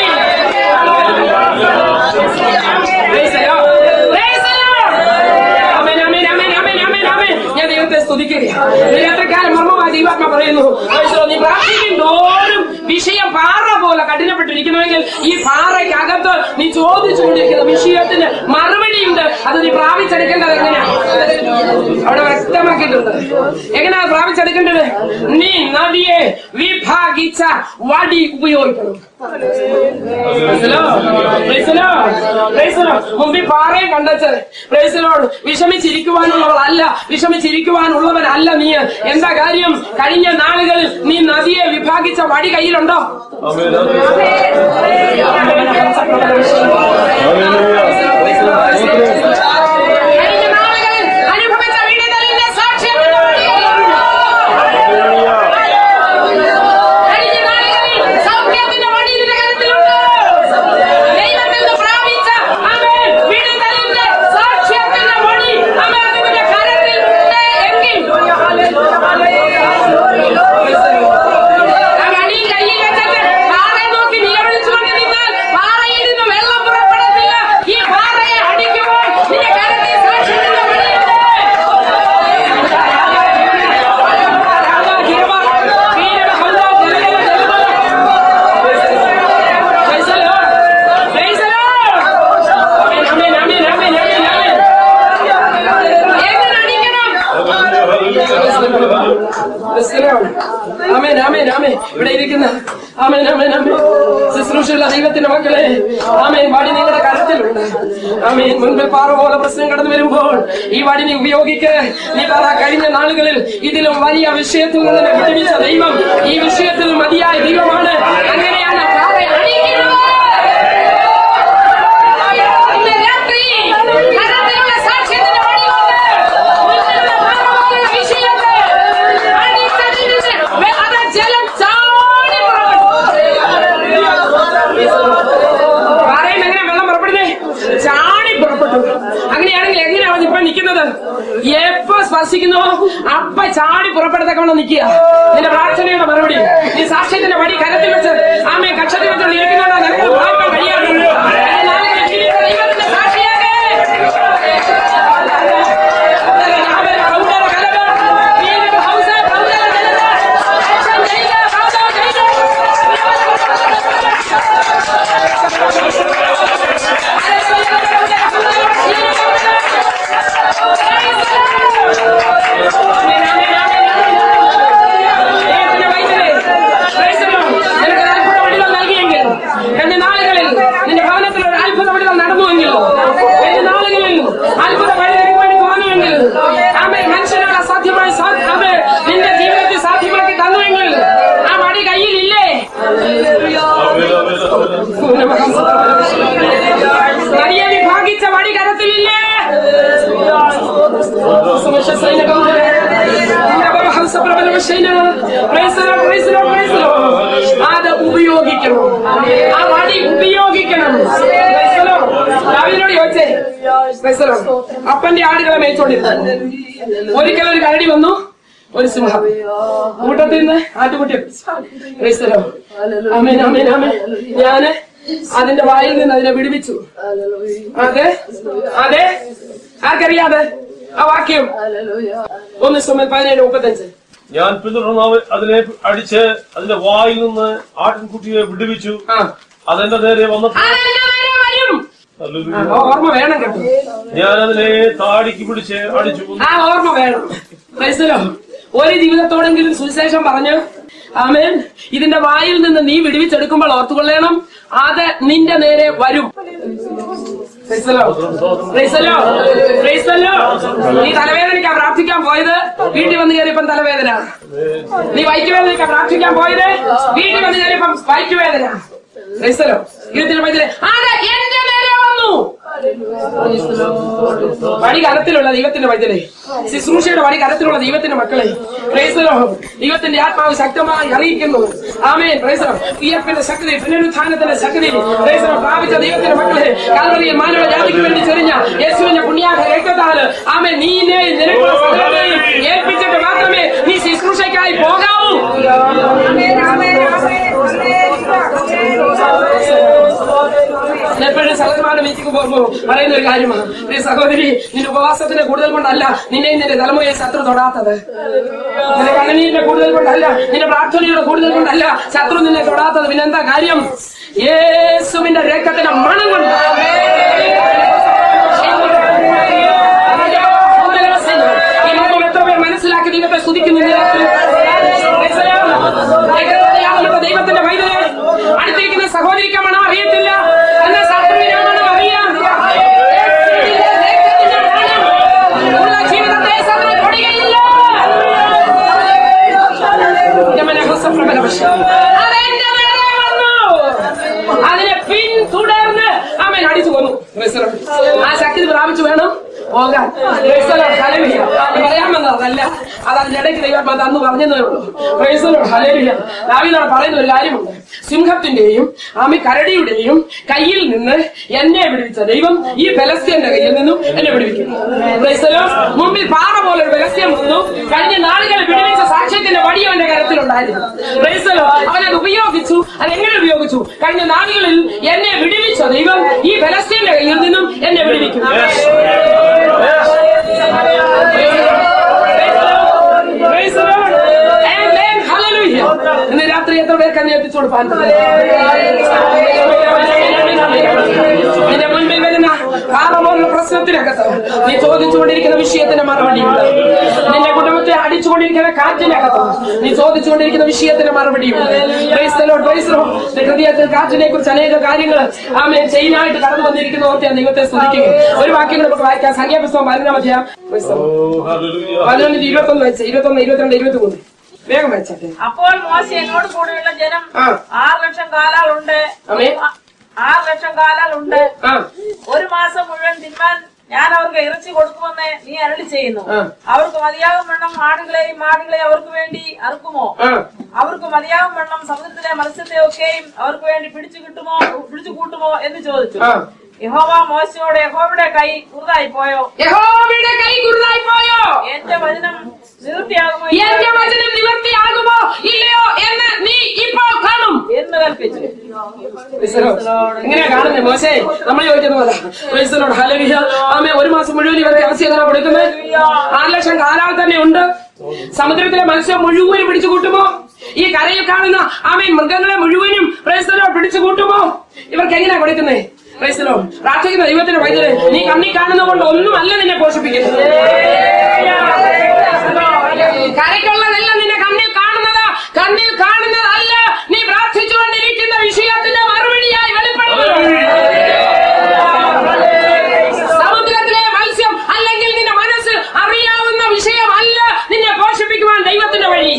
Praise the Lord. Praise the Lord. Amen, amen, amen, amen, amen, amen. ഞാൻ ദൈവത്തെ സ്തുതിക്കുകയാണ് രാത്രിക്കാലം മർമ്മമായി ദൈവാത്മ പറയുന്നു Praise the Lord. നീ പ്രാർത്ഥിക്കും തോറും വിഷയം പാറ പോലെ കഠിനപ്പെട്ടിരിക്കുന്നുവെങ്കിൽ ഈ പാറയ്ക്കകത്ത് നീ ചോദിച്ചുകൊണ്ടിരിക്കുന്ന വിഷയത്തിന് മറുപടിയുണ്ട് അത് നീ പ്രാപിച്ചെടുക്കേണ്ടത് എങ്ങനെയാ അവിടെ വ്യക്തമാക്കിയിട്ടുണ്ട് എങ്ങനെയാ പ്രാപിച്ചെടുക്കേണ്ടത് നീ നദിയെ വിഭാഗിച്ച വടി ഉപയോഗിക്കണം Praise the Lord. Praise the Lord. Praise the Lord. മുമ്പിൽ പാറയെ കണ്ടച്ച് Praise the Lord. വിഷമിച്ചിരിക്കുവാനുള്ളവളല്ല വിഷമിച്ചിരിക്കുവാനുള്ളവനല്ല നീ എന്താ കാര്യം കഴിഞ്ഞ നാളുകളിൽ നീ നദിയെ വിഭാഗിച്ച വടി കയ്യിലുണ്ടോ ആമേൻ, ആമേൻ. കഴിഞ്ഞ നാളുകളിൽ അനുഭവിച്ച വിടുതലിന്റെ സാക്ഷ്യം നിന്റെ വടികയിലുണ്ടോ? കഴിഞ്ഞ നാളുകളിൽ സൗഖ്യത്തിന്റെ വടി നിന്റെ കരുത്തിലുണ്ടോ? ദൈവത്തിൽ നിന്ന് പ്രാപിച്ച ആമേൻ വിടുതലിന്റെ സാക്ഷ്യത്തിന്റെ വടി ആമേൻ നിന്റെ കരത്തിൽ ഉണ്ട് എങ്കിൽ ആ വടി കയ്യിൽ വെച്ചിട്ട് പാറയെ നോക്കി നിലവിളിച്ചുകൊണ്ട് നിന്നാൽ പാറയിൽ നിന്ന് വെള്ളം പുറപ്പെടത്തില്ല ഈ പാറയെ അടിക്കുമ്പോൾ നിന്റെ കരത്തിൽ സാക്ഷ്യത്തിന്റെ വടിയുണ്ട് Praise the Lord. Praise the Lord. Amen, amen, amen, amen, amen, amen. എങ്ങനെ അടിക്കണം? Praise the Lord. ആമേൻ ആമേൻ ആമേൻ ഇവിടെ ഇരിക്കുന്ന ആമേൻ ആമേൻ ആമേൻ ശുശ്രൂഷയുള്ള ദൈവത്തിന്റെ മക്കളെ ആമേൻ വടി നിങ്ങളുടെ കരത്തിലുണ്ട് ആമേൻ മുൻപിൽ പാറ പോലെ പ്രശ്നം കടന്നു വരുമ്പോൾ ഈ വടി നീ ഉപയോഗിക്ക് നീ പറ കഴിഞ്ഞ നാളുകളിൽ ഇതിലും വലിയ വിഷയത്തിൽ നിന്ന് നിന്നെ വിടുവിച്ച ദൈവം ഈ വിഷയത്തിൽ മതിയായ ദൈവമാണ് അങ്ങനെയാണ് പാറ അടിക്കുന്നത് ഇന്ന് രാത്രി കരത്തിലുള്ള സാക്ഷ്യത്തിന്റെ വടികൊണ്ട് നിങ്ങളുടെ പാപങ്ങളുടെ വിഷയത്തെ അടിച്ചതിന് അത് ജലം ചാടി പാറയിൽ എങ്ങനെ വെള്ളം പുറപ്പെടുന്നേ ചാടി പുറപ്പെട്ടു അങ്ങനെയാണെങ്കിൽ എങ്ങനെയാണ് ഇപ്പൊ നിൽക്കുന്നത് എപ്പോ സ്പർശിക്കുന്നു അപ്പ ചാടി പുറപ്പെടുത്തക്കൊണ്ട് നിൽക്കുക നിന്റെ പ്രാർത്ഥനയുടെ മറുപടി നീ സാക്ഷ്യത്തിന്റെ വടി കരത്തിൽ വെച്ച് ആമേ കക്ഷത്തിൽ വെച്ചുകൊണ്ട് ഇരിക്കുന്നുണ്ടോ നിനക്ക് വായിക്കാൻ കഴിയാതെ നാളെ ദൈവത്തിന്റെ സാക്ഷിയാകെ നൽകിയെങ്കിൽ എന്റെ നാളുകളിൽ നിന്റെ ഭവനത്തിൽ ഒരു അത്ഭുത വിടുതൽ നടന്നുവെങ്കിൽ എന്റെ നാളുകളിൽ അത്ഭുത വഴി നിനക്ക് വേണ്ടി തോന്നുമെങ്കിൽ ആമേ മനുഷ്യനാണ് അസാധ്യമായി സാ- ആമേ നിന്റെ ജീവിതത്തിൽ സാധ്യമാക്കി തന്നുവെങ്കിൽ ആ വടി കയ്യിലില്ലേ നദിയെ വിഭാഗിച്ച വടി കരത്തിലില്ലേ അത് ഉപയോഗിക്കണം ആ വടി ഉപയോഗിക്കണം Praise the Lord. ദാവീദിനോട് ചോദിച്ചേ Praise the Lord. അപ്പന്റെ ആടുകളെ മേയിച്ചോണ്ടിരുന്നു ഒരിക്കൽ ഒരു കരടി വന്നു ഒരു സിംഹം കൂട്ടത്തിൽ നിന്ന് ആട്ടുകുട്ടി Praise the Lord. ആമേൻ ആമേൻ ആമേൻ ഞാന് അതിന്റെ വായിൽ നിന്ന് അതിനെ വിടുവിച്ചു അതെ അതെ ആർക്കറിയാതെ ആ വാക്യം ഒന്ന് സുമൽ പതിനേഴ് മുപ്പത്തഞ്ച് ഞാൻ പിന്തുടർന്ന് അവ- അതിനെ അടിച്ച് അതിന്റെ വായിൽ നിന്ന് ആട്ടിൻകുട്ടിയെ വിടുവിച്ചു ആ അതെന്റെ നേരെ വന്നപ്പോൾ അതെന്റെ നേരെ വരും ഹല്ലേലൂയ. ആ, ഓർമ്മ വേണം കേട്ടോ ഞാൻ അതിനെ താടിക്ക് പിടിച്ച് അടിച്ചു കൊന്നു. ആ ഓർമ്മ വേണം മനസ്സിലോ ഒരു ജീവിതത്തോടെങ്കിലും സുവിശേഷം പറഞ്ഞു ആമേൻ ഇതിന്റെ വായിൽ നിന്ന് നീ വിടുവിച്ചെടുക്കുമ്പോൾ ഓർത്തുകൊള്ളണം അത് നിന്റെ നേരെ വരും Praise the Lord. Praise the Lord. Praise the Lord. നീ തലവേദനയ്ക്കാ പ്രാർത്ഥിക്കാൻ പോയത് വീട്ടിൽ വന്ന് കയറിയപ്പം തലവേദന നീ വയറ്റുവേദനയ്ക്കാ പ്രാർത്ഥിക്കാൻ പോയത് വീട്ടിൽ വന്ന് കയറിയപ്പം വയറ്റുവേദന Praise the Lord. ഇരുപത്തിരണ്ട് പതിനേഴ്. ആര് എന്റെ നേരെ വന്നു വടി കരത്തിലുള്ള ദൈവത്തിന്റെ വൈദ്യരെ ശുശ്രൂഷയുടെ വടി കരത്തിലുള്ള ദൈവത്തിന്റെ മക്കളെ പ്രേസലോ ദൈവത്തിന്റെ ആത്മാവ് ശക്തമായി അറിയിക്കുന്നു ആമേൻ പ്രേസലോ ഉയർപ്പിന്റെ ശക്തി പുനരുത്ഥാനത്തിന്റെ ശക്തി പ്രേസലോ പ്രാപിച്ച ദൈവത്തിന്റെ മക്കളെ കാൽവരിയിൽ മാനവ ജാതിക്ക് വേണ്ടി ചെറിഞ്ഞ യേശുവിന്റെ പുണ്യാഹ രക്തത്താല് ആമേൻ നീനെ നിനക്കുള്ള സകലത്തെയും ഏൽപ്പിച്ചിട്ട് മാത്രമേ നീ ശുശ്രൂഷയ്ക്കായി പോകാവൂ എപ്പോഴും സഹജമാണ് മീറ്റിംഗ് പോകുമ്പോ പറയുന്ന ഒരു കാര്യമാണ് ഈ സഹോദരി നിന്റെ ഉപവാസത്തിന്റെ കൂടുതൽ കൊണ്ടല്ല നിന്നെയും നിന്റെ തലമുറയെ ശത്രു തൊടാത്തത് നിന്റെ കണ്ണനീരിന്റെ കൂടുതൽ കൊണ്ടല്ല നിന്റെ പ്രാർത്ഥനയുടെ കൂടുതൽ കൊണ്ടല്ല ശത്രു നിന്നെ തൊടാത്തത് പിന്നെന്താ കാര്യം യേശുവിന്റെ രക്തത്തിന്റെ മണം കൊണ്ട് ഈ മർമ്മം എത്ര പേർ മനസ്സിലാക്കി ദൈവത്തെ സ്തുതിക്കുന്നില്ല ദൈവത്തിന്റെ വൈദ്യുതി അടുത്തിരിക്കുന്ന സഹോദരിക്ക് മണം അറിയത്തില്ല എന്നാൽ ശത്രുവിനെ മണം അറിയാം യേശുവിന്റെ മണം ഉള്ള ജീവിതത്തെ ശത്രു തൊടുകയില്ല. അതെന്റെ നേരെ വന്നു. അതിനെ പിന്തുടർന്ന് അവൻ അടിച്ചു കൊന്നു ആ ശക്തി പ്രാപിച്ചു വേണം പോകാൻ ഹലമിയ പറയാൻ വന്നതല്ല അത് അതിന്റെ ഇടയ്ക്ക് ദൈവം അത് അന്ന് പറഞ്ഞതേ ഉള്ളൂ പ്രൈസലോ ഹലമിയ ദാവീദാണ് പറയുന്ന ഒരു കാര്യമുണ്ട് സിംഹത്തിന്റെയും ആമി കരടിയുടെയും കയ്യിൽ നിന്ന് എന്നെ വിടുവിച്ച ദൈവം ഈ ബലസ്ത്യന്റെ കയ്യിൽ നിന്നും എന്നെ വിടുവിക്കും പ്രൈസലോ മുമ്പിൽ പാറ പോലെ ഒരു ബലസ്യം വന്നു കഴിഞ്ഞ നാളുകളിൽ വിടുവിച്ച സാക്ഷ്യത്തിന്റെ വടി അവന്റെ കരത്തിലുണ്ടായിരുന്നു പ്രൈസലോ അവനത് ഉപയോഗിച്ചു അത് എങ്ങനെ ഉപയോഗിച്ചു കഴിഞ്ഞ നാളുകളിൽ എന്നെ വിടുവിച്ച ദൈവം ഈ ബലസ്ത്യന്റെ കയ്യിൽ നിന്നും എന്നെ വിടുവിക്കും Praise the Lord. Amen. Hallelujah. ഇന്ന് രാത്രി എത്ര പേർക്ക് എന്നെ എത്തിച്ചു കൊടുക്കാൻ നിന്റെ മുൻപിൽ വരുന്ന കാലമുള്ള പ്രശ്നത്തിനകത്ത് നീ ചോദിച്ചുകൊണ്ടിരിക്കുന്ന വിഷയത്തിന്റെ മറുപടിയുണ്ട് നിന്റെ കുടുംബത്തെ അടിച്ചുകൊണ്ടിരിക്കുന്ന കാറ്റിനകത്ത് നീ ചോദിച്ചുകൊണ്ടിരിക്കുന്ന വിഷയത്തിന്റെ മറുപടിയുണ്ട് Praise the Lord. Praise the Lord. നിന്റെ ഹൃദയത്തിൽ കാറ്റിനെ കുറിച്ച് അനേക കാര്യങ്ങൾ ആമേ ചെയിനായിട്ട് കടന്നു വന്നിരിക്കുന്ന ഓർത്ത് ഞാൻ ദൈവത്തെ സ്തുതിക്കുക ഒരു വാക്യം നമുക്ക് വായിക്കാം സംഖ്യാപുസ്തകം പതിനൊന്നാം അധ്യായം Praise the Lord. Oh, hallelujah. പതിനൊന്നിന് ഇരുപത്തൊന്ന് വെച്ച് ഇരുപത്തൊന്ന് ഇരുപത്തിരണ്ട് ഇരുപത്തി മൂന്ന് വേഗം വെച്ചേ അപ്പോൾ മോശ എന്നോട് കൂടെയുള്ള ജനം ആ. ആറ് ലക്ഷം കാലാളുണ്ട് ആമേൻ. ആറ് ലക്ഷം കാലാളുണ്ട് ആ ഒരു മാസം മുഴുവൻ തിന്മാൻ ഞാൻ അവർക്ക് ഇറച്ചി കൊടുക്കുമെന്ന് നീ അരളി ചെയ്യുന്നു ആ. അവർക്ക് മതിയാകും വണ്ണം ആടുകളെയും മാടുകളെയും അവർക്ക് വേണ്ടി അറുക്കുമോ ആ അവർക്ക് മതിയാകും വണ്ണം സമുദ്രത്തിലെ മത്സ്യത്തെ ഒക്കെയും അവർക്ക് വേണ്ടി പിടിച്ചു കിട്ടുമോ പിടിച്ചു കൂട്ടുമോ എന്ന് ചോദിച്ചു ആ. യഹോവ മോശയോട് യഹോവയുടെ കൈ കുറുതായി പോയോ യഹോവയുടെ കൈ കുറുതായി പോയോ എന്റെ വചനം നിവൃത്തിയാകുമോ എന്റെ വചനം നിവർത്തിയാകുമോ ഇല്ലയോ എന്ന് നീ ഇപ്പോൾ കാണും എന്ന് കൽപ്പിച്ചു എങ്ങനെയാ കാണുന്നത് മോശേ നമ്മൾ ചോദിക്കുന്ന പോലെ ക്രൈസ്തവനോട് ഹല്ലേലൂയ. ആമേ ഒരു മാസം മുഴുവൻ ഇവർക്ക് ഇറച്ചി എങ്ങനെ കൊടുക്കുന്നത് ആറ് ലക്ഷം കാലാൾ തന്നെ ഉണ്ട് സമുദ്രത്തിലെ മത്സ്യം മുഴുവനും പിടിച്ചു കൂട്ടുമോ ഈ കരയിൽ കാണുന്ന ആമേ മൃഗങ്ങളെ മുഴുവനും പ്രൈസ്തലോ പിടിച്ചു കൂട്ടുമോ ഇവർക്ക് എങ്ങനെയാ കൊടുക്കുന്നേ പ്രൈസ്തലോ പ്രാർത്ഥിക്കുന്ന ദൈവത്തിന്റെ വൈദ്യുതി നീ കണ്ണി കാണുന്ന കൊണ്ട് ഒന്നുമല്ല നിന്നെ പോഷിപ്പിക്കുന്നത് കരയ്ക്കുള്ളതെല്ലാം നിന്റെ കണ്ണിൽ കാണുന്നത് കണ്ണിൽ കാണുന്നതല്ല നീ പ്രാർത്ഥിച്ചുകൊണ്ടിരിക്കുന്ന വിഷയത്തിന്റെ മറുപടിയായി വെളിപ്പെടുന്നത് സമുദ്രത്തിലെ മത്സ്യം അല്ലെങ്കിൽ നിന്റെ മനസ്സ് അറിയാവുന്ന വിഷയമല്ല നിന്നെ പോഷിപ്പിക്കുവാൻ ദൈവത്തിന്റെ വഴി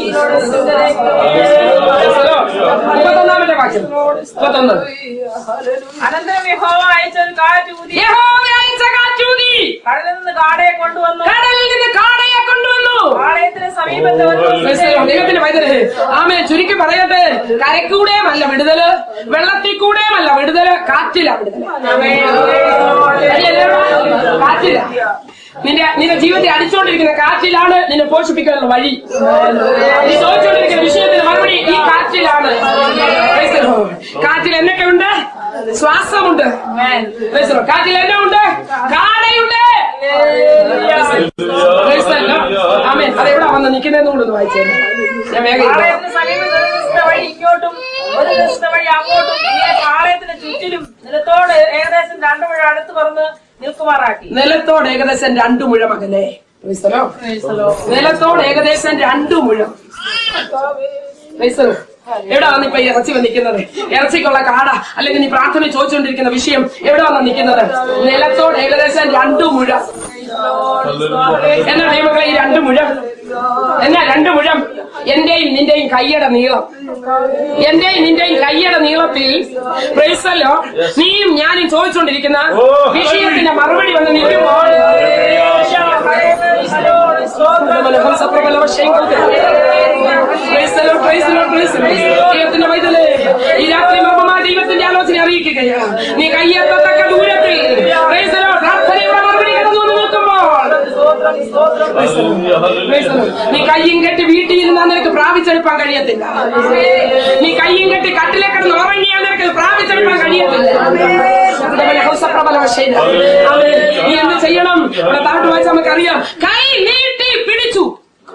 മുപ്പത്തൊന്നാമത്തെ വാക്യം മുപ്പത്തൊന്ന് അനന്തരം യഹോവ അയച്ച ഒരു കാറ്റ് ഊതി യഹോവ അയച്ച കാറ്റൂതി കടലിൽ നിന്ന് കാടയെ കൊണ്ടുവന്നു കടലിൽ നിന്ന് കാടയെ കൊണ്ടുവന്നു പാളയത്തിന് സമീപത്തെ ഒരു ക്രിസ്തുവേ, ദൈവത്തിന്റെ വൈദ്യരെ ആമേ ചുരുക്കി പറയട്ടെ കരക്കൂടെയുമല്ല വിടുതല് വെള്ളത്തിൽ കൂടെയുമല്ല വിടുതല് കാറ്റില വിടുതല് ശരിയല്ലേടാ? കാറ്റില നിന്റെ നിന്റെ ജീവിതത്തെ അടിച്ചുകൊണ്ടിരിക്കുന്ന കാറ്റിലാണ് നിന്നെ പോഷിപ്പിക്കാനുള്ള വഴി നീ ചോദിച്ചുകൊണ്ടിരിക്കുന്ന വിഷയത്തിന് മറുപടി ഈ കാറ്റിലാണ് Praise the Lord. കാറ്റിൽ എന്നൊക്കെ ഉണ്ട് ശ്വാസമുണ്ട് Praise the Lord. കാറ്റിൽ എന്നെ ഉണ്ട് കാടയുണ്ട് Praise the Lord. ആമേൻ അതെവിടെ വന്ന് നിൽക്കുന്നതെന്ന് കൂടെ ഒന്ന് വായിച്ചേ ഞാൻ വേഗം ഇരുന്നോളാം. പാളയത്തിന് സമീപത്ത് ഒരു ദിവസത്തെ വഴി ഇങ്ങോട്ടും ഒരു ദിവസത്തെ വഴി അങ്ങോട്ടും ഇങ്ങനെ പാളയത്തിന് ചുറ്റിലും നിലത്തോട് ഏകദേശം രണ്ടു മുഴ അടുത്ത് പറന്ന് നിൽക്കുമാറാക്കി നിലത്തോട് ഏകദേശം രണ്ടു മുഴം അകലെ Praise the Lord. നിലത്തോട് ഏകദേശം രണ്ടു മുഴം Praise the Lord. എവിടെ വന്ന് ഇപ്പൊ ഈ ഇറച്ചി വന്നിരിക്കുന്നത് ഇറച്ചിക്കുള്ള കാട അല്ലെങ്കിൽ നീ പ്രാർത്ഥന ചോദിച്ചുകൊണ്ടിരിക്കുന്ന വിഷയം എവിടെ വന്ന് നിൽക്കുന്നത് നിലത്തോട് ഏകദേശം രണ്ടു മുഴ എന്നാ ദൈവങ്ങളെ ഈ രണ്ട് മുഴം എന്നാ രണ്ട് മുഴം എന്റെയും നിന്റെയും കയ്യുടെ നീളം എന്റെയും നിന്റെയും കയ്യുടെ നീളത്തിൽ പ്രൈസല്ലോ നീയും ഞാനും ചോദിച്ചുകൊണ്ടിരിക്കുന്ന വിഷയത്തിന്റെ മറുപടി വന്ന് നിൽക്കുമ്പോൾ ദൈവത്തിന്റെ വൈതലേ ഈ രാത്രി മർമ്മമായ ദൈവത്തിന്റെ ആലോചന അറിയിക്കുകയാണ് നീ കയ്യെത്തത്തക്ക ദൂരത്തിൽ Praise the Lord. പ്രാർത്ഥനയുടെ മറുപടി കടന്നു വന്ന് നിൽക്കുമ്പോൾ Praise the Lord. നീ കയ്യും കെട്ടി വീട്ടിൽ ഇരുന്നാൽ നിനക്ക് പ്രാപിച്ചെടുപ്പാൻ കഴിയത്തില്ല നീ കയ്യും കെട്ടി കട്ടിലെ കിടന്ന് ഉറങ്ങിയാൽ നിനക്ക് പ്രാപിച്ചെടുപ്പാൻ കഴിയത്തില്ല അതുപോലെ ഹൗസപ്രബല വശയില്ല. ആമേൻ. നീ എന്ത് ചെയ്യണം ഇവിടെ താട്ട് വായിച്ചാൽ നമുക്കറിയാം കൈ നീട്ടി പിടിച്ചു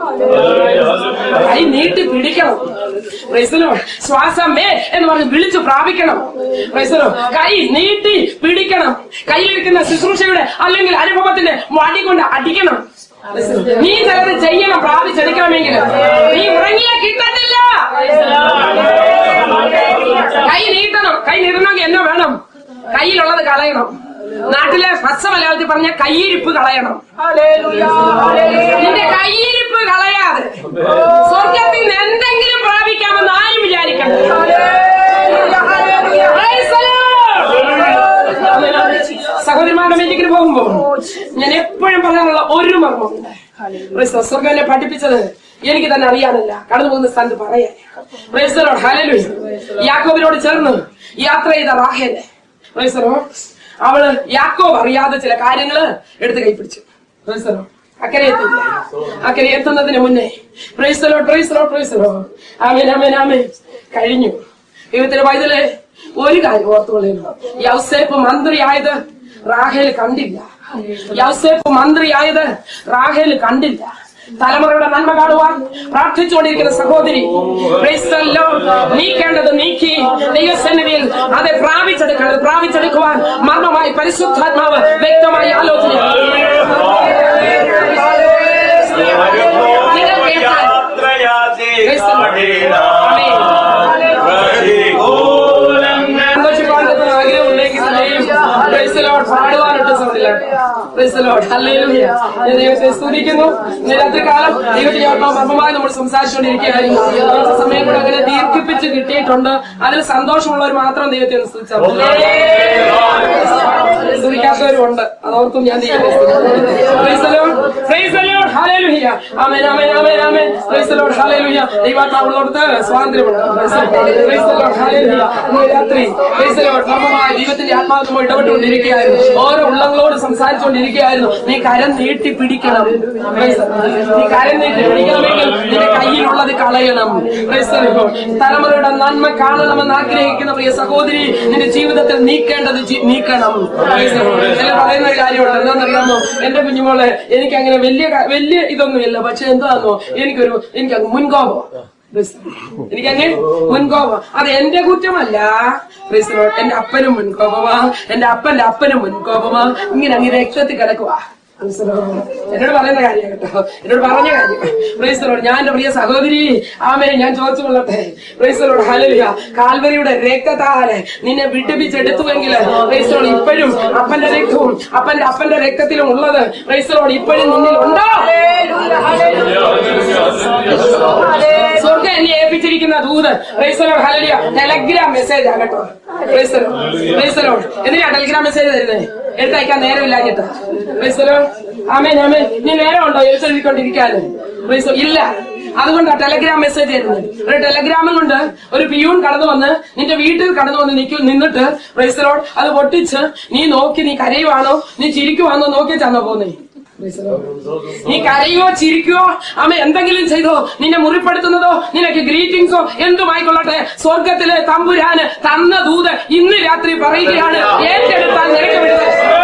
കൈ നീട്ടി പിടിക്കണം പ്രൈസലോ ശ്വാസമേ എന്ന് പറഞ്ഞ് വിളിച്ചു പ്രാപിക്കണം പ്രൈസലോ കൈ നീട്ടി പിടിക്കണം കയ്യിലിരിക്കുന്ന ശുശ്രൂഷയുടെ അല്ലെങ്കിൽ അനുഭവത്തിന്റെ വടി കൊണ്ട് അടിക്കണം നീ ചിലത് ചെയ്യണം പ്രാപിച്ചെടുക്കണമെങ്കിൽ നീ ഉറങ്ങിയാ കിട്ടത്തില്ല കൈ നീട്ടണം കൈ നീട്ടണമെങ്കിൽ എന്നോ വേണം കയ്യിലുള്ളത് കളയണം നാട്ടിലെ പച്ച മലയാളത്തിൽ പറഞ്ഞ കയ്യിരിപ്പ് കളയണം നിന്റെ കയ്യിരിപ്പ് കളയാതെ സ്വർഗത്തിൽ നിന്ന് എന്തെങ്കിലും പ്രാപിക്കാമെന്ന് ആരും വിചാരിക്കണം Praise the Lord. സഹോദരിമാരുടെ മീറ്റിങ്ങിന് പോകുമ്പോ ഞാൻ എപ്പോഴും പറയാനുള്ള ഒരു മർമ്മമുണ്ട് Praise the Lord. സ്വർഗം എന്നെ പഠിപ്പിച്ചത് എനിക്ക് തന്നെ അറിയാനില്ല കടന്നു പോകുന്ന സ്ഥലത്ത് പറയാൻ Praise the Lord. Hallelujah. യാക്കോബിനോട് ചേർന്ന് യാത്ര ചെയ്ത റാഹേലെ Praise the Lord. അവള് യാക്കോബ് അറിയാതെ ചില കാര്യങ്ങള് എടുത്ത് കൈപ്പിടിച്ചു Praise the Lord. അക്കരെ എത്തില്ല അക്കരെ എത്തുന്നതിന് മുന്നേ പ്രൈസലോ പ്രൈസലോ പ്രൈസലോ ആമേൻ ആമേൻ ആമേൻ കഴിഞ്ഞു ദൈവത്തിന്റെ വൈതല് ഒരു കാര്യം ഓർത്തുകൊള്ളുന്നു യൗസേപ്പ് മന്ത്രിയായത് റാഹേൽ കണ്ടില്ല യൗസേപ്പ് മന്ത്രിയായത് റാഹേൽ കണ്ടില്ല തലമുറയുടെ നന്മ കാണുവാൻ പ്രാർത്ഥിച്ചുകൊണ്ടിരിക്കുന്ന സഹോദരി Praise the Lord. നീക്കേണ്ടത് നീക്കി ദൈവസന്നിധിയിൽ അത് പ്രാപിച്ചെടുക്കേണ്ടത് പ്രാപിച്ചെടുക്കുവാൻ മർമ്മമായി പരിശുദ്ധാത്മാവ് വ്യക്തമായി ആലോചന നിങ്ങൾ കേട്ടാൽ സന്തോഷിപ്പാൻ നിങ്ങൾക്ക് ആഗ്രഹമുണ്ടെങ്കിൽ തന്നെയും Praise the Lord. പാടുവാനൊട്ട് സൗണ്ടില്ല Praise the Lord. Hallelujah. ഞാൻ ദൈവത്തെ സ്തുതിക്കുന്നു ഇന്ന് രാത്രി കാലം ദൈവത്തിന്റെ ആത്മാവ് മർമ്മമായി നമ്മൾ സംസാരിച്ചുകൊണ്ടിരിക്കുകയായിരുന്നു കുറച്ച് സമയം കൂടെ അങ്ങനെ ദീർഘിപ്പിച്ച് കിട്ടിയിട്ടുണ്ട് അതിൽ സന്തോഷമുള്ളവർ മാത്രം ദൈവത്തെ ഒന്ന് സ്തുതിച്ചാൽ മതി. സ്തുതിക്കാത്തവരും ഉണ്ട് അതോർത്തും ഞാൻ ദൈവത്തെ സ്തുതിക്കുന്നു. Praise the Lord. Praise the Lord. Hallelujah. Amen, amen, amen, amen. Praise the Lord. Hallelujah. ദൈവാത്മാവുള്ളടത്ത് സ്വാതന്ത്ര്യമുണ്ട് Praise the Lord. Praise the Lord. Hallelujah. ഇന്ന് രാത്രി Praise the Lord. മർമ്മമായി ദൈവത്തിന്റെ ആത്മാവ് നമ്മൾ ഇടപെട്ടുകൊണ്ടിരിക്കുകയായിരുന്നു ഓരോ ഉള്ളങ്ങളോട് സംസാരിച്ചുകൊണ്ടിരിക്കുകയായിരുന്നു നീ കരം നീട്ടി പിടിക്കണം Praise the Lord. നീ കരം നീട്ടി പിടിക്കണമെങ്കിൽ നിന്റെ കയ്യിലുള്ളത് കളയണം Praise the Lord. തലമുറയുടെ നന്മ കാണണമെന്ന് ആഗ്രഹിക്കുന്ന പ്രിയ സഹോദരി നിന്റെ ജീവിതത്തിൽ നീക്കേണ്ടത് ജി- നീക്കണം Praise the Lord. ചില പറയുന്ന ഒരു കാര്യമുണ്ട് എന്താണെന്നറിയാമോ എന്റെ കുഞ്ഞുമോളെ എനിക്ക് അങ്ങനെ വലിയ ക- വലിയ ഇതൊന്നുമില്ല പക്ഷെ എന്താണെന്നോ എനിക്കൊരു എനിക്ക് മുൻകോപം എനിക്കങ്ങ് മുൻകോപം അത് എന്റെ കുറ്റമല്ല Praise the Lord. എന്റെ അപ്പനും മുൻകോപമാ എന്റെ അപ്പന്റെ അപ്പനും മുൻകോപമാ ഇങ്ങനെ അങ്ങ് രക്തത്തിൽ കിടക്കുവാ Praise the Lord. എന്നോട് പറയുന്ന കാര്യം കേട്ടോ എന്നോട് പറഞ്ഞ കാര്യം Praise the Lord. ഞാൻ എന്റെ പ്രിയ സഹോദരി ആമേ ഞാൻ ചോദിച്ചു കൊള്ളട്ടെ Praise the Lord. Hallelujah. കാൽവരിയുടെ രക്തത്താല് നിന്നെ വിടുവിച്ചെടുത്തുവെങ്കിൽ Praise the Lord. ഇപ്പോഴും അപ്പന്റെ രക്തവും അപ്പന്റെ അപ്പന്റെ രക്തത്തിലും ഉള്ളത് Praise the Lord. ഇപ്പോഴും നിന്നിൽ ഉണ്ടോ സ്വർഗം എന്നെ ഏൽപ്പിച്ചിരിക്കുന്ന ദൂത് റൈസലോ ഹലലിയ ടെലഗ്രാം മെസ്സേജ് ആകട്ടോ റൈസലോ റൈസലോ എന്തിനാ ടെലഗ്രാം മെസ്സേജ് തരുന്നത് എടുത്തയക്കാൻ നേരമില്ലാഞ്ഞിട്ട് റൈസലോ ആമേൻ ആമേൻ നീ നേരം ഉണ്ടോ എഴുത്തെഴുതിക്കൊണ്ടിരിക്കാനും റൈസോ ഇല്ല അതുകൊണ്ടാ ടെലഗ്രാം മെസ്സേജ് തരുന്നത് ഒരു ടെലഗ്രാമും കൊണ്ട് ഒരു പിയൂൺ കടന്നു വന്ന് നിന്റെ വീട്ടിൽ കടന്നു വന്ന് നിൽക്കും നിന്നിട്ട് റൈസലോട് അത് പൊട്ടിച്ച് നീ നോക്കി നീ കരയുവാണോ നീ ചിരിക്കുവാണോ നോക്കിച്ചാന്നോ പോന്നേ നീ കരയോ ചിരിക്കുകയോ അമ്മ എന്തെങ്കിലും ചെയ്തോ നിന്നെ മുറിപ്പെടുത്തുന്നതോ നിനക്ക് ഗ്രീറ്റിംഗ്സോ എന്തുമായിക്കൊള്ളട്ടെ സ്വർഗത്തിലെ തമ്പുരാന് തന്ന ദൂത് ഇന്ന് രാത്രി പറയുകയാണ് ഏറ്റെടുത്താൽ നിനക്ക് വിടുതൽ.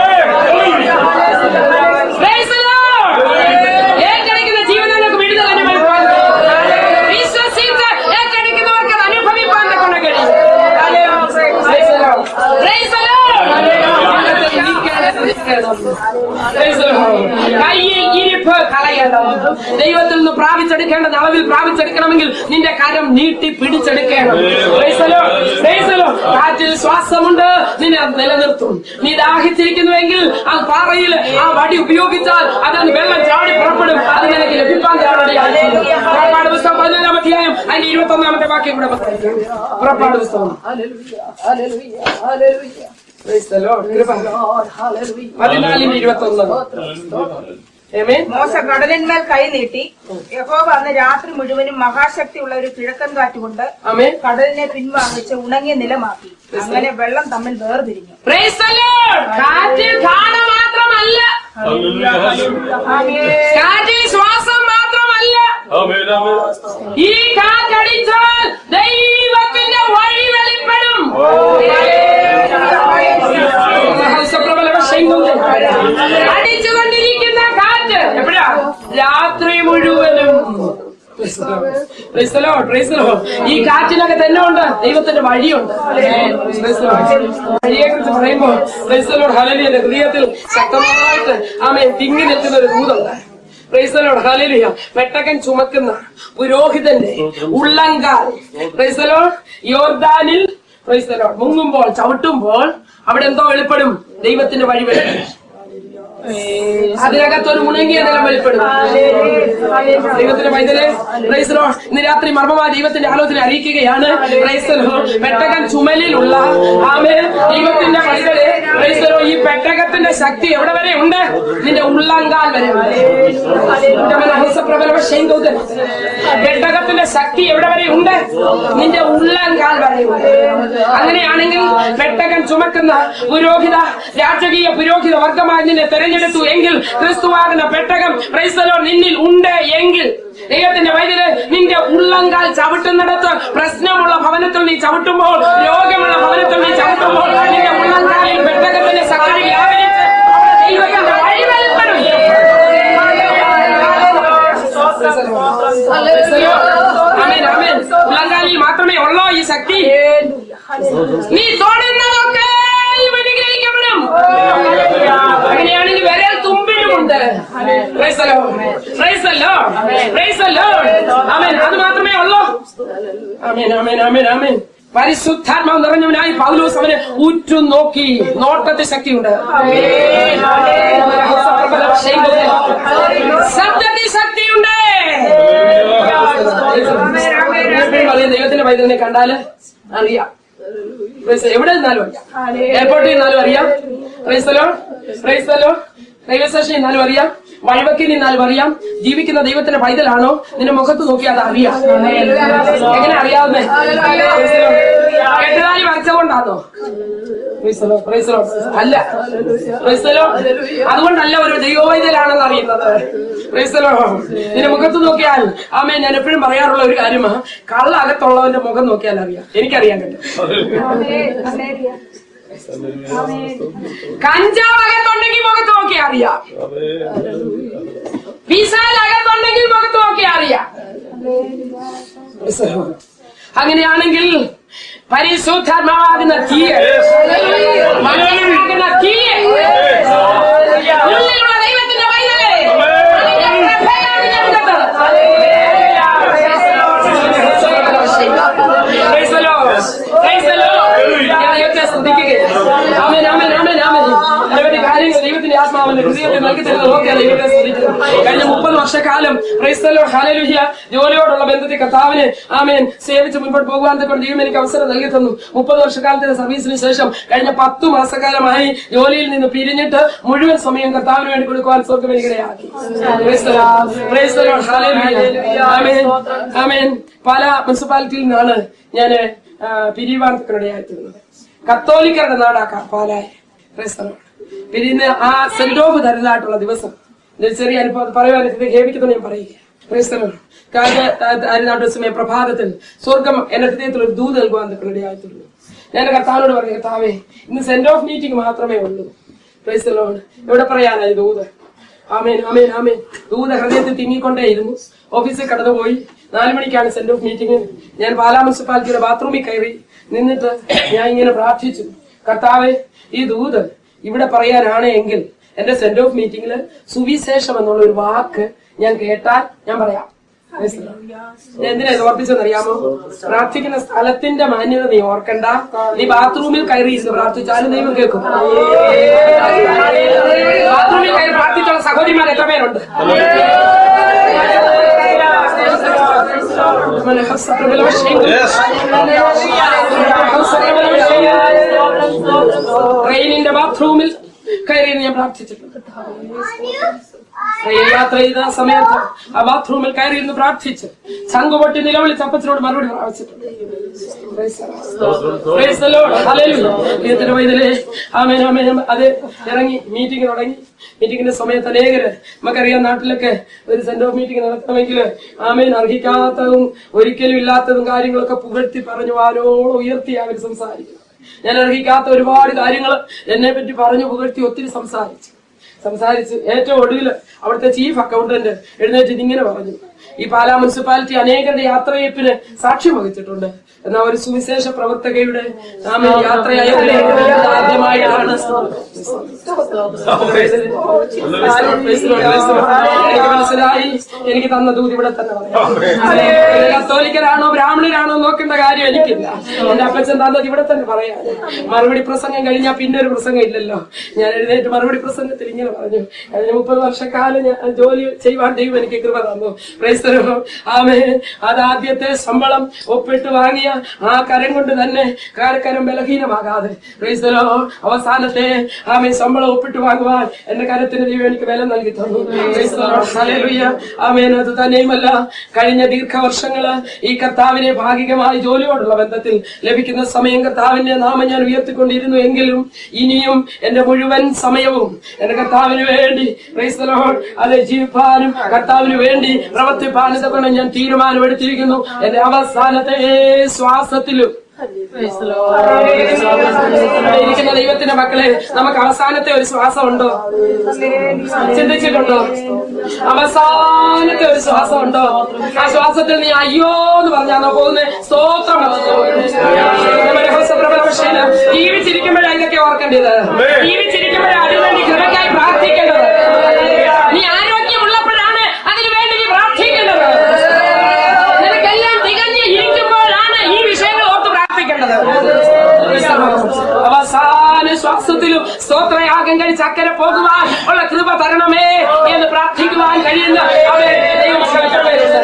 Praise the Lord. ഏറ്റെടുക്കുന്ന ജീവൻ നിനക്ക് വിടുതൽ അനുഭവിക്കാൻ വിശ്വസിച്ച് ഏറ്റെടുക്കുന്നവർക്ക് അത് അനുഭവിപ്പാൻ കൊണ്ട് കഴിയും Praise the Lord. Praise the Lord. Praise the Lord. കയ്യിൽ ഇരിപ്പ് കളയണം പ്രാപിച്ചെടുക്കേണ്ടത് ദൈവത്തിൽ നിന്ന് പ്രാപിച്ചെടുക്കേണ്ടത് അളവിൽ പ്രാപിച്ചെടുക്കണമെങ്കിൽ നിന്റെ കരം നീട്ടി പിടിച്ചെടുക്കണം Praise the Lord. Praise the Lord. കാറ്റിൽ ശ്വാസമുണ്ട് നിന്നെ അത് നിലനിർത്തും നീ ദാഹിച്ചിരിക്കുന്നുവെങ്കിൽ അത് പാറയിൽ ആ വടി ഉപയോഗിച്ചാൽ അതിൽ വെള്ളം ചാടി പുറപ്പെടും അത് നിനക്ക് ലഭിക്കാൻ തയ്യാറടിയായിരിക്കും പുറപ്പാട് പുസ്തകം പതിനേഴാം അധ്യായം അതിന്റെ ഇരുപത്തി ഒന്നാമത്തെ വാക്യം കൂടെ വായിക്കാം. പുറപ്പാട് പുസ്തകം Praise the Lord. കൃപ. പതിനാലിന് ഇരുപത്തി ഒന്ന് Amen. മോശ കടലിന്മേൽ കൈ നീട്ടി യഹോവ അന്ന് രാത്രി മുഴുവനും മഹാശക്തിയുള്ള ഒരു കിഴക്കൻ കാറ്റുകൊണ്ട് Amen. കടലിനെ പിൻവാങ്ങിച്ച് ഉണങ്ങിയ നിലമാക്കി അങ്ങനെ വെള്ളം തമ്മിൽ വേർതിരിഞ്ഞു Praise the Lord. കാറ്റ് കാണ മാത്രമല്ല കാറ്റിൽ ശ്വാസം മാത്രമല്ല ആമേൻ ആമേൻ ഈ കാറ്റടിച്ചാൽ ദൈവത്തിന്റെ വഴി വെളിപ്പെടും അടിച്ചുകൊണ്ടിരിക്കുന്ന കാറ്റ് എപ്പോഴാ രാത്രി മുഴുവനും Praise the Lord, praise the Lord. ഈ കാറ്റിനൊക്കെ തന്നെ ഉണ്ട് ദൈവത്തിന്റെ വഴിയുണ്ട് വഴിയെ കുറിച്ച് പറയുമ്പോൾ Praise the Lord, hallelujah. എന്റെ ഹൃദയത്തിൽ ശക്തമായിട്ട് ആമേ തിങ്ങി നിൽക്കുന്ന ഒരു ദൂതുണ്ട് Praise the Lord, hallelujah. പെട്ടകൻ ചുമക്കുന്ന പുരോഹിതന്റെ ഉള്ളങ്കാൽ Praise the Lord, യോർദാനിൽ Praise the Lord, മുങ്ങുമ്പോൾ ചവിട്ടുമ്പോൾ അവിടെ എന്തോ വെളിപ്പെടും ദൈവത്തിന്റെ വഴി വെളിപ്പെടും അതിനകത്തൊരു ഉണങ്ങിയ നിലം വെളിപ്പെടും ദൈവത്തിന്റെ പൈതലെ Praise the Lord. ഇന്ന് രാത്രി മർമ്മമായ ദൈവത്തിന്റെ ആലോചന അറിയിക്കുകയാണ് Praise the Lord. പെട്ടകൻ ചുമലിലുള്ള ആമേ ദൈവത്തിന്റെ പൈതലെ Praise the Lord. ഈ പെട്ടകത്തിന്റെ ശക്തി എവിടെ വരെ ഉണ്ട് നിന്റെ ഉള്ളങ്കാൽ വരെ ഉണ്ട്. നിന്റെ മനോഹരപ്രബലം ശൈന്തോദൻ. പെട്ടകത്തിന്റെ ശക്തി എവിടെ വരെ ഉണ്ട് നിന്റെ ഉള്ളങ്കാൽ വരെ ഉണ്ട് അങ്ങനെയാണെങ്കിൽ പെട്ടകൻ ചുമക്കുന്ന പുരോഹിത രാജകീയ പുരോഹിത വർഗമായി നിന്നെ തെരഞ്ഞെടുത്തു എങ്കിൽ ക്രിസ്തുവാകുന്ന പെട്ടകം ക്രൈസ്തലോ നിന്നിൽ ഉണ്ട് എങ്കിൽ ദൈവത്തിന്റെ വൈദ്യുതി നിന്റെ ഉള്ളങ്കാൽ ചവിട്ടുന്നിടത്ത് പ്രശ്നമുള്ള ഭവനത്തിൽ നീ ചവിട്ടുമ്പോൾ രോഗമുള്ള ഭവനത്തിൽ നീ ചവിട്ടുമ്പോൾ നിന്റെ ഉള്ളങ്കാലിൽ പെട്ടകത്തിന്റെ സഹായം വ്യാപരിച്ച് ദൈവത്തിന്റെ വഴി വെളിപ്പെടും. ആമേൻ, ആമേൻ. ഉള്ളങ്കാലിൽ മാത്രമേ ഉള്ളോ ഈ ശക്തി നീ തൊടുന്നതൊക്കെ അനുഗ്രഹിക്കപ്പെടും അങ്ങനെയാണെങ്കിൽ വിരൽ തുമ്പിലുമുണ്ട് Praise the Lord. Praise the Lord. Praise the Lord. ആമേൻ. അത് മാത്രമേ ഉള്ളൂ ആമേൻ ആമേൻ ആമേൻ ആമേൻ പരിശുദ്ധാത്മാവ് നിറഞ്ഞവനായി പൗലോസ് അവനെ ഉറ്റു നോക്കി നോട്ടത്തിൽ ശക്തിയുണ്ട് ശബ്ദത്തിൽ ശക്തിയുണ്ട് എപ്പോഴും പറയും ദൈവത്തിന്റെ പൈതലിനെ കണ്ടാല് അറിയാം Praise- എവിടെ നിന്നാലും അറിയാം എയർപോർട്ടിൽ നിന്നാലും അറിയാം പ്രൈസലോ പ്രൈസലോ റെയിൽവേ സ്റ്റേഷനിൽ നിന്നാലും അറിയാം വഴിവക്കിൽ നിന്നാലും അറിയാം ജീവിക്കുന്ന ദൈവത്തിന്റെ പൈതലാണോ നിന്റെ മുഖത്ത് നോക്കി അത് അറിയാം എങ്ങനെ അറിയാവുന്നേ കെട്ടുകാലി വരച്ചുകൊണ്ടാണോ പ്രൈസലോ പ്രൈസലോ അല്ല പ്രൈസലോ അതുകൊണ്ടല്ല ഒരു ദൈവവൈദ്യലാണെന്ന് അറിയുന്നത് പ്രൈസലോ നിന്റെ മുഖത്ത് നോക്കിയാൽ ആമേ ഞാൻ എപ്പോഴും പറയാറുള്ള ഒരു കാര്യമാണ് കള്ള അകത്തുള്ളവന്റെ മുഖം നോക്കിയാൽ അറിയാം എനിക്കറിയാൻ കേട്ടോ കഞ്ചാവ് അകത്തുണ്ടെങ്കിൽ മുഖത്ത് നോക്കി അറിയാം വിശാൽ അകത്തുണ്ടെങ്കിൽ മുഖത്ത് നോക്കി അറിയാം അങ്ങനെയാണെങ്കിൽ പരിശുദ്ധാത്മാവാകുന്ന തീയ മനോഹരമാകുന്ന തീയ ഉള്ളിലുള്ള ദൈവത്തിന്റെ വൈതലേ അതിന്റെ പ്രഭയാണ് ഞങ്ങൾക്ക്. Praise the Lord. Praise the Lord. ഞാൻ ദൈവത്തെ സ്തുതിക്കുകയാണ്. ആമേൻ, ആമേൻ, ആമേൻ, ആമേൻ. നിരവധി കാര്യങ്ങൾ ദൈവത്തിന്റെ ആത്മാവിന്റെ ഹൃദയത്തിൽ നൽകി തരുന്നത് നോക്കിയാണ് ദൈവത്തെ സ്തുതിക്കുന്നത് കഴിഞ്ഞ മുപ്പത് വർഷക്കാലം ക്രൈസ്തലോ ഹാലലുഹ്യ ജോലിയോടുള്ള ബന്ധത്തിൽ കർത്താവിനെ ആമേൻ സേവിച്ച് മുൻപോട്ട് പോകുവാൻ കൊണ്ട് ദൈവം എനിക്ക് അവസരം നൽകി തന്നു മുപ്പത് വർഷക്കാലത്തിന്റെ സർവീസിന് ശേഷം കഴിഞ്ഞ പത്തു മാസക്കാലമായി ജോലിയിൽ നിന്ന് പിരിഞ്ഞിട്ട് മുഴുവൻ സമയം കർത്താവിന് വേണ്ടി കൊടുക്കുവാൻ സ്വർഗം എനിക്കിടയാക്കി Praise the Lord. Praise the Lord. Hallelujah. ആമേൻ. ആമേൻ. പല മുനിസിപ്പാലിറ്റിയിൽ നിന്നാണ് ഞാൻ പിരിവാൻ ഇടയായിത്തീർന്നത് കത്തോലിക്കരുടെ നാടാക്കാം പാലായി Praise the Lord. പിരിയുന്ന ആ സെന്റോഫ് തരുന്നതായിട്ടുള്ള ദിവസം ഇത് ചെറിയ അനുഭവം പറയുവാൻ ഹേമിക്കുന്നു ഞാൻ പറയുക Praise the Lord. കാര്യം അരുന്നാട്ട് സമയം പ്രഭാതത്തിൽ സ്വർഗം എന്റെ ഹൃദയത്തിൽ ഒരു ദൂത് നൽകുവാൻ ഇടയായിത്തീർന്നു ഞാൻ എന്റെ കർത്താവിനോട് പറഞ്ഞു കർത്താവേ ഇന്ന് സെന്റ് ഓഫ് മീറ്റിംഗ് മാത്രമേ ഉള്ളൂ Praise the Lord. എവിടെ പറയാനായി ദൂത് ആമേൻ ആമേൻ ആമേൻ ദൂത ഹൃദയത്തിൽ തിങ്ങിക്കൊണ്ടേയിരുന്നു ഓഫീസിൽ കടന്നുപോയി നാലു മണിക്കാണ് സെന്റ് ഓഫ് മീറ്റിംഗ് ഞാൻ പാലാ മുനിസിപ്പാലിറ്റിയുടെ ബാത്റൂമിൽ കയറി നിന്നിട്ട് ഞാൻ ഇങ്ങനെ പ്രാർത്ഥിച്ചു കർത്താവെ ഈ ദൂത് ഇവിടെ പറയാനാണ് എങ്കിൽ എന്റെ സെന്റ് ഓഫ് മീറ്റിംഗിൽ സുവിശേഷം എന്നുള്ള ഒരു വാക്ക് ഞാൻ കേട്ടാൽ ഞാൻ പറയാം ഞാൻ എന്തിനാ ഇത് ഓർപ്പിച്ചെന്നറിയാമോ പ്രാർത്ഥിക്കുന്ന സ്ഥലത്തിന്റെ മാന്യത നീ ഓർക്കണ്ട നീ ബാത്റൂമിൽ കയറി ഇരുന്ന് പ്രാർത്ഥിച്ചാലും ദൈവം കേൾക്കും ബാത്റൂമിൽ കയറി പ്രാർത്ഥിച്ചുള്ള സഹോദരിമാർ എത്ര പേരുണ്ട് ട്രെയിനിന്റെ ബാത്റൂമിൽ കയറി ഞാൻ പ്രാർത്ഥിച്ചിട്ടുണ്ട് ട്രെയിൻ യാത്ര ചെയ്ത സമയത്ത് ആ ബാത്റൂമിൽ കയറി ഇരുന്ന് പ്രാർത്ഥിച്ച് ചങ്കുപൊട്ടി നിലവിളിച്ച് അപ്പച്ചനോട് മറുപടി പ്രാപിച്ചിട്ടുണ്ട് Praise the Lord. Hallelujah. Keerthana വൈദ്യലേ ആമേൻ ആമേൻ അത് ഇറങ്ങി മീറ്റിംഗ് തുടങ്ങി മീറ്റിംഗിന്റെ സമയത്ത് അനേകര് നമുക്കറിയാം നാട്ടിലൊക്കെ ഒരു സെന്റ് ഓഫ് മീറ്റിംഗ് നടത്തണമെങ്കിൽ ആമേൻ അർഹിക്കാത്തതും ഒരിക്കലും ഇല്ലാത്തതും കാര്യങ്ങളൊക്കെ പുകഴ്ത്തി പറഞ്ഞു വാനോളം ഉയർത്തി അവർ സംസാരിക്കുന്നത് ഞാൻ അർഹിക്കാത്ത ഒരുപാട് കാര്യങ്ങൾ എന്നെ പറ്റി പറഞ്ഞു പുകഴ്ത്തി ഒത്തിരി സംസാരിച്ചു സംസാരിച്ച് ഏറ്റവും ഒടുവിൽ അവിടുത്തെ ചീഫ് അക്കൗണ്ടന്റ് എഴുന്നേറ്റ് ഇതിങ്ങനെ പറഞ്ഞു ഈ പാലാ മുനിസിപ്പാലിറ്റി അനേകരുടെ യാത്രയപ്പിന് സാക്ഷ്യം വഹിച്ചിട്ടുണ്ട് എന്നാൽ ഒരു സുവിശേഷ പ്രവർത്തകയുടെ നാമ യാത്രയപ്പിന് ആദ്യമായിട്ടാണ് എനിക്ക് മനസ്സിലായി എനിക്ക് തന്ന ദൂത് ഇവിടെ തന്നെ പറയാം കത്തോലിക്കരാണോ ബ്രാഹ്മണരാണോ നോക്കേണ്ട കാര്യം എനിക്കില്ല എന്റെ അപ്പച്ചൻ തന്നത് ഇവിടെ തന്നെ പറയാം മറുപടി പ്രസംഗം കഴിഞ്ഞാൽ പിന്നെ ഒരു പ്രസംഗം ഇല്ലല്ലോ ഞാൻ എഴുന്നേറ്റ് മറുപടി പ്രസംഗത്തിൽ ഇങ്ങനെ പറഞ്ഞു കഴിഞ്ഞ മുപ്പത് വർഷക്കാലം ഞാൻ ജോലി ചെയ്യുവാൻ ദൈവം എനിക്ക് കൃപ തന്നു പ്രൈസ്തരോ ആമേ അത് ആദ്യത്തെ ശമ്പളം ഒപ്പിട്ട് വാങ്ങിയ ആ കരം കൊണ്ട് തന്നെ കാരക്കരം ബലഹീനമാകാതെ പ്രൈസ്തരോ അവസാനത്തെ ആമേ ശമ്പളം ഒപ്പിട്ട് വാങ്ങുവാൻ എന്റെ കരത്തിന് ദൈവം എനിക്ക് വില നൽകി തന്നു പ്രൈസ്തരോ ഹല്ലേലൂയ ആമേൻ അത് തന്നെയുമല്ല കഴിഞ്ഞ ദീർഘവർഷങ്ങള് ഈ കർത്താവിനെ ഭാഗികമായി ജോലിയോടുള്ള ബന്ധത്തിൽ ലഭിക്കുന്ന സമയം കർത്താവിന്റെ നാമം ഞാൻ ഉയർത്തിക്കൊണ്ടിരുന്നു എങ്കിലും ഇനിയും എന്റെ മുഴുവൻ സമയവും എന്റെ കർത്താവിന് വേണ്ടി praise the Lord, അത് ജീവിപ്പാനും കർത്താവിന് വേണ്ടി പ്രവർത്തിപ്പാനും ഇതൊക്കെ ഞാൻ തീരുമാനമെടുത്തിരിക്കുന്നു എന്റെ അവസാനത്തെ ശ്വാസത്തിലും ഇവിടെ ഇരിക്കുന്ന ദൈവത്തിന്റെ മക്കളെ നമുക്ക് അവസാനത്തെ ഒരു ശ്വാസം ഉണ്ടോ ചിന്തിച്ചിട്ടുണ്ടോ അവസാനത്തെ ഒരു ശ്വാസം ഉണ്ടോ ആ ശ്വാസത്തിൽ നീ അയ്യോ എന്ന് പറഞ്ഞാണോ പോകുന്നത് സ്തോത്രം ജീവിച്ചിരിക്കുമ്പോഴാണ് ഇതൊക്കെ ഓർക്കേണ്ടത് ജീവിച്ചിരിക്കുമ്പോഴാണ് അതിനുവേണ്ടി കൃപയ്ക്കായി പ്രാർത്ഥിക്കേണ്ടത് നീ ആരോഗ്യമുള്ളപ്പോഴാണ് അതിനു വേണ്ടി നീ പ്രാർത്ഥിക്കേണ്ടത് നിനക്കെല്ലാം തികഞ്ഞ് ഇരിക്കുമ്പോഴാണ് ഈ വിഷയങ്ങൾ ഓർത്ത് പ്രാർത്ഥിക്കേണ്ടത് അവസാന ശ്വാസത്തിലും സ്തോത്രയാഗം കഴിച്ച് അക്കരെ പോകുവാൻ ഉള്ള കൃപ തരണമേ എന്ന് പ്രാർത്ഥിക്കുവാൻ കഴിയുന്ന അവൻ ദൈവമക്കളെ കൃപയുണ്ട്.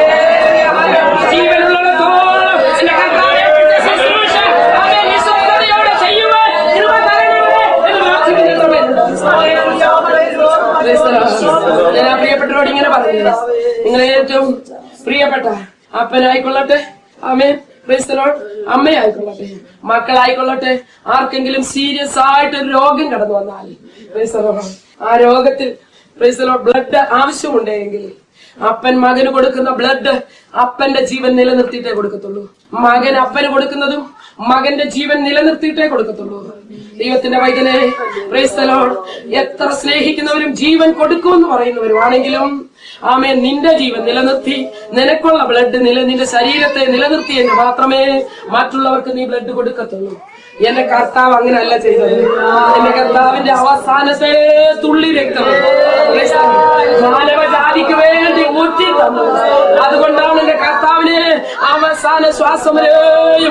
ജീവനുള്ളിടത്തോളം എന്റെ കർത്താവേ, അവിടുത്തെ ശുശ്രൂഷ അവൻ നിസ്വസ്ഥതയോടെ ചെയ്യുവാൻ കൃപ തരണമേ എന്ന് പ്രാർത്ഥിക്കുന്ന കൃപയുണ്ട്. Praise the Lord. ഞാൻ ആ പ്രിയപ്പെട്ടവരോട് ഇങ്ങനെ പറഞ്ഞു നിങ്ങളെ ഏറ്റവും പ്രിയപ്പെട്ട അപ്പനായിക്കൊള്ളട്ടെ അമ്മേ Praise the Lord. അമ്മയായിക്കൊള്ളട്ടെ മക്കളായിക്കൊള്ളട്ടെ ആർക്കെങ്കിലും സീരിയസ് ആയിട്ട് ഒരു രോഗം കടന്നു വന്നാൽ Praise the Lord. ആ രോഗത്തിൽ ബ്ലഡ് ആവശ്യമുണ്ടെങ്കിൽ അപ്പൻ മകന് കൊടുക്കുന്ന ബ്ലഡ് അപ്പന്റെ ജീവൻ നിലനിർത്തിയിട്ടേ കൊടുക്കത്തുള്ളൂ മകൻ അപ്പന് കൊടുക്കുന്നതും മകന്റെ ജീവൻ നിലനിർത്തിയിട്ടേ കൊടുക്കത്തുള്ളൂ ദൈവത്തിന്റെ വൈദ്യനെ പ്രൈസ്തലോട് എത്ര സ്നേഹിക്കുന്നവരും ജീവൻ കൊടുക്കുമെന്ന് പറയുന്നവരുമാണെങ്കിലും ആമേ നിന്റെ ജീവൻ നിലനിർത്തി നിനക്കുള്ള ബ്ലഡ് നില നിന്റെ ശരീരത്തെ നിലനിർത്തി എന്ന് മാത്രമേ മറ്റുള്ളവർക്ക് നീ ബ്ലഡ് കൊടുക്കത്തുള്ളൂ എന്റെ കർത്താവ് അങ്ങനെയല്ല ചെയ്തത് എന്റെ കർത്താവിന്റെ അവസാനത്തെ തുള്ളി രക്തം മാനവജാതിക്ക് വേണ്ടി ഊറ്റി തന്നു അതുകൊണ്ടാണ് എന്റെ കർത്താവിന് അവസാന ശ്വാസം വരെയും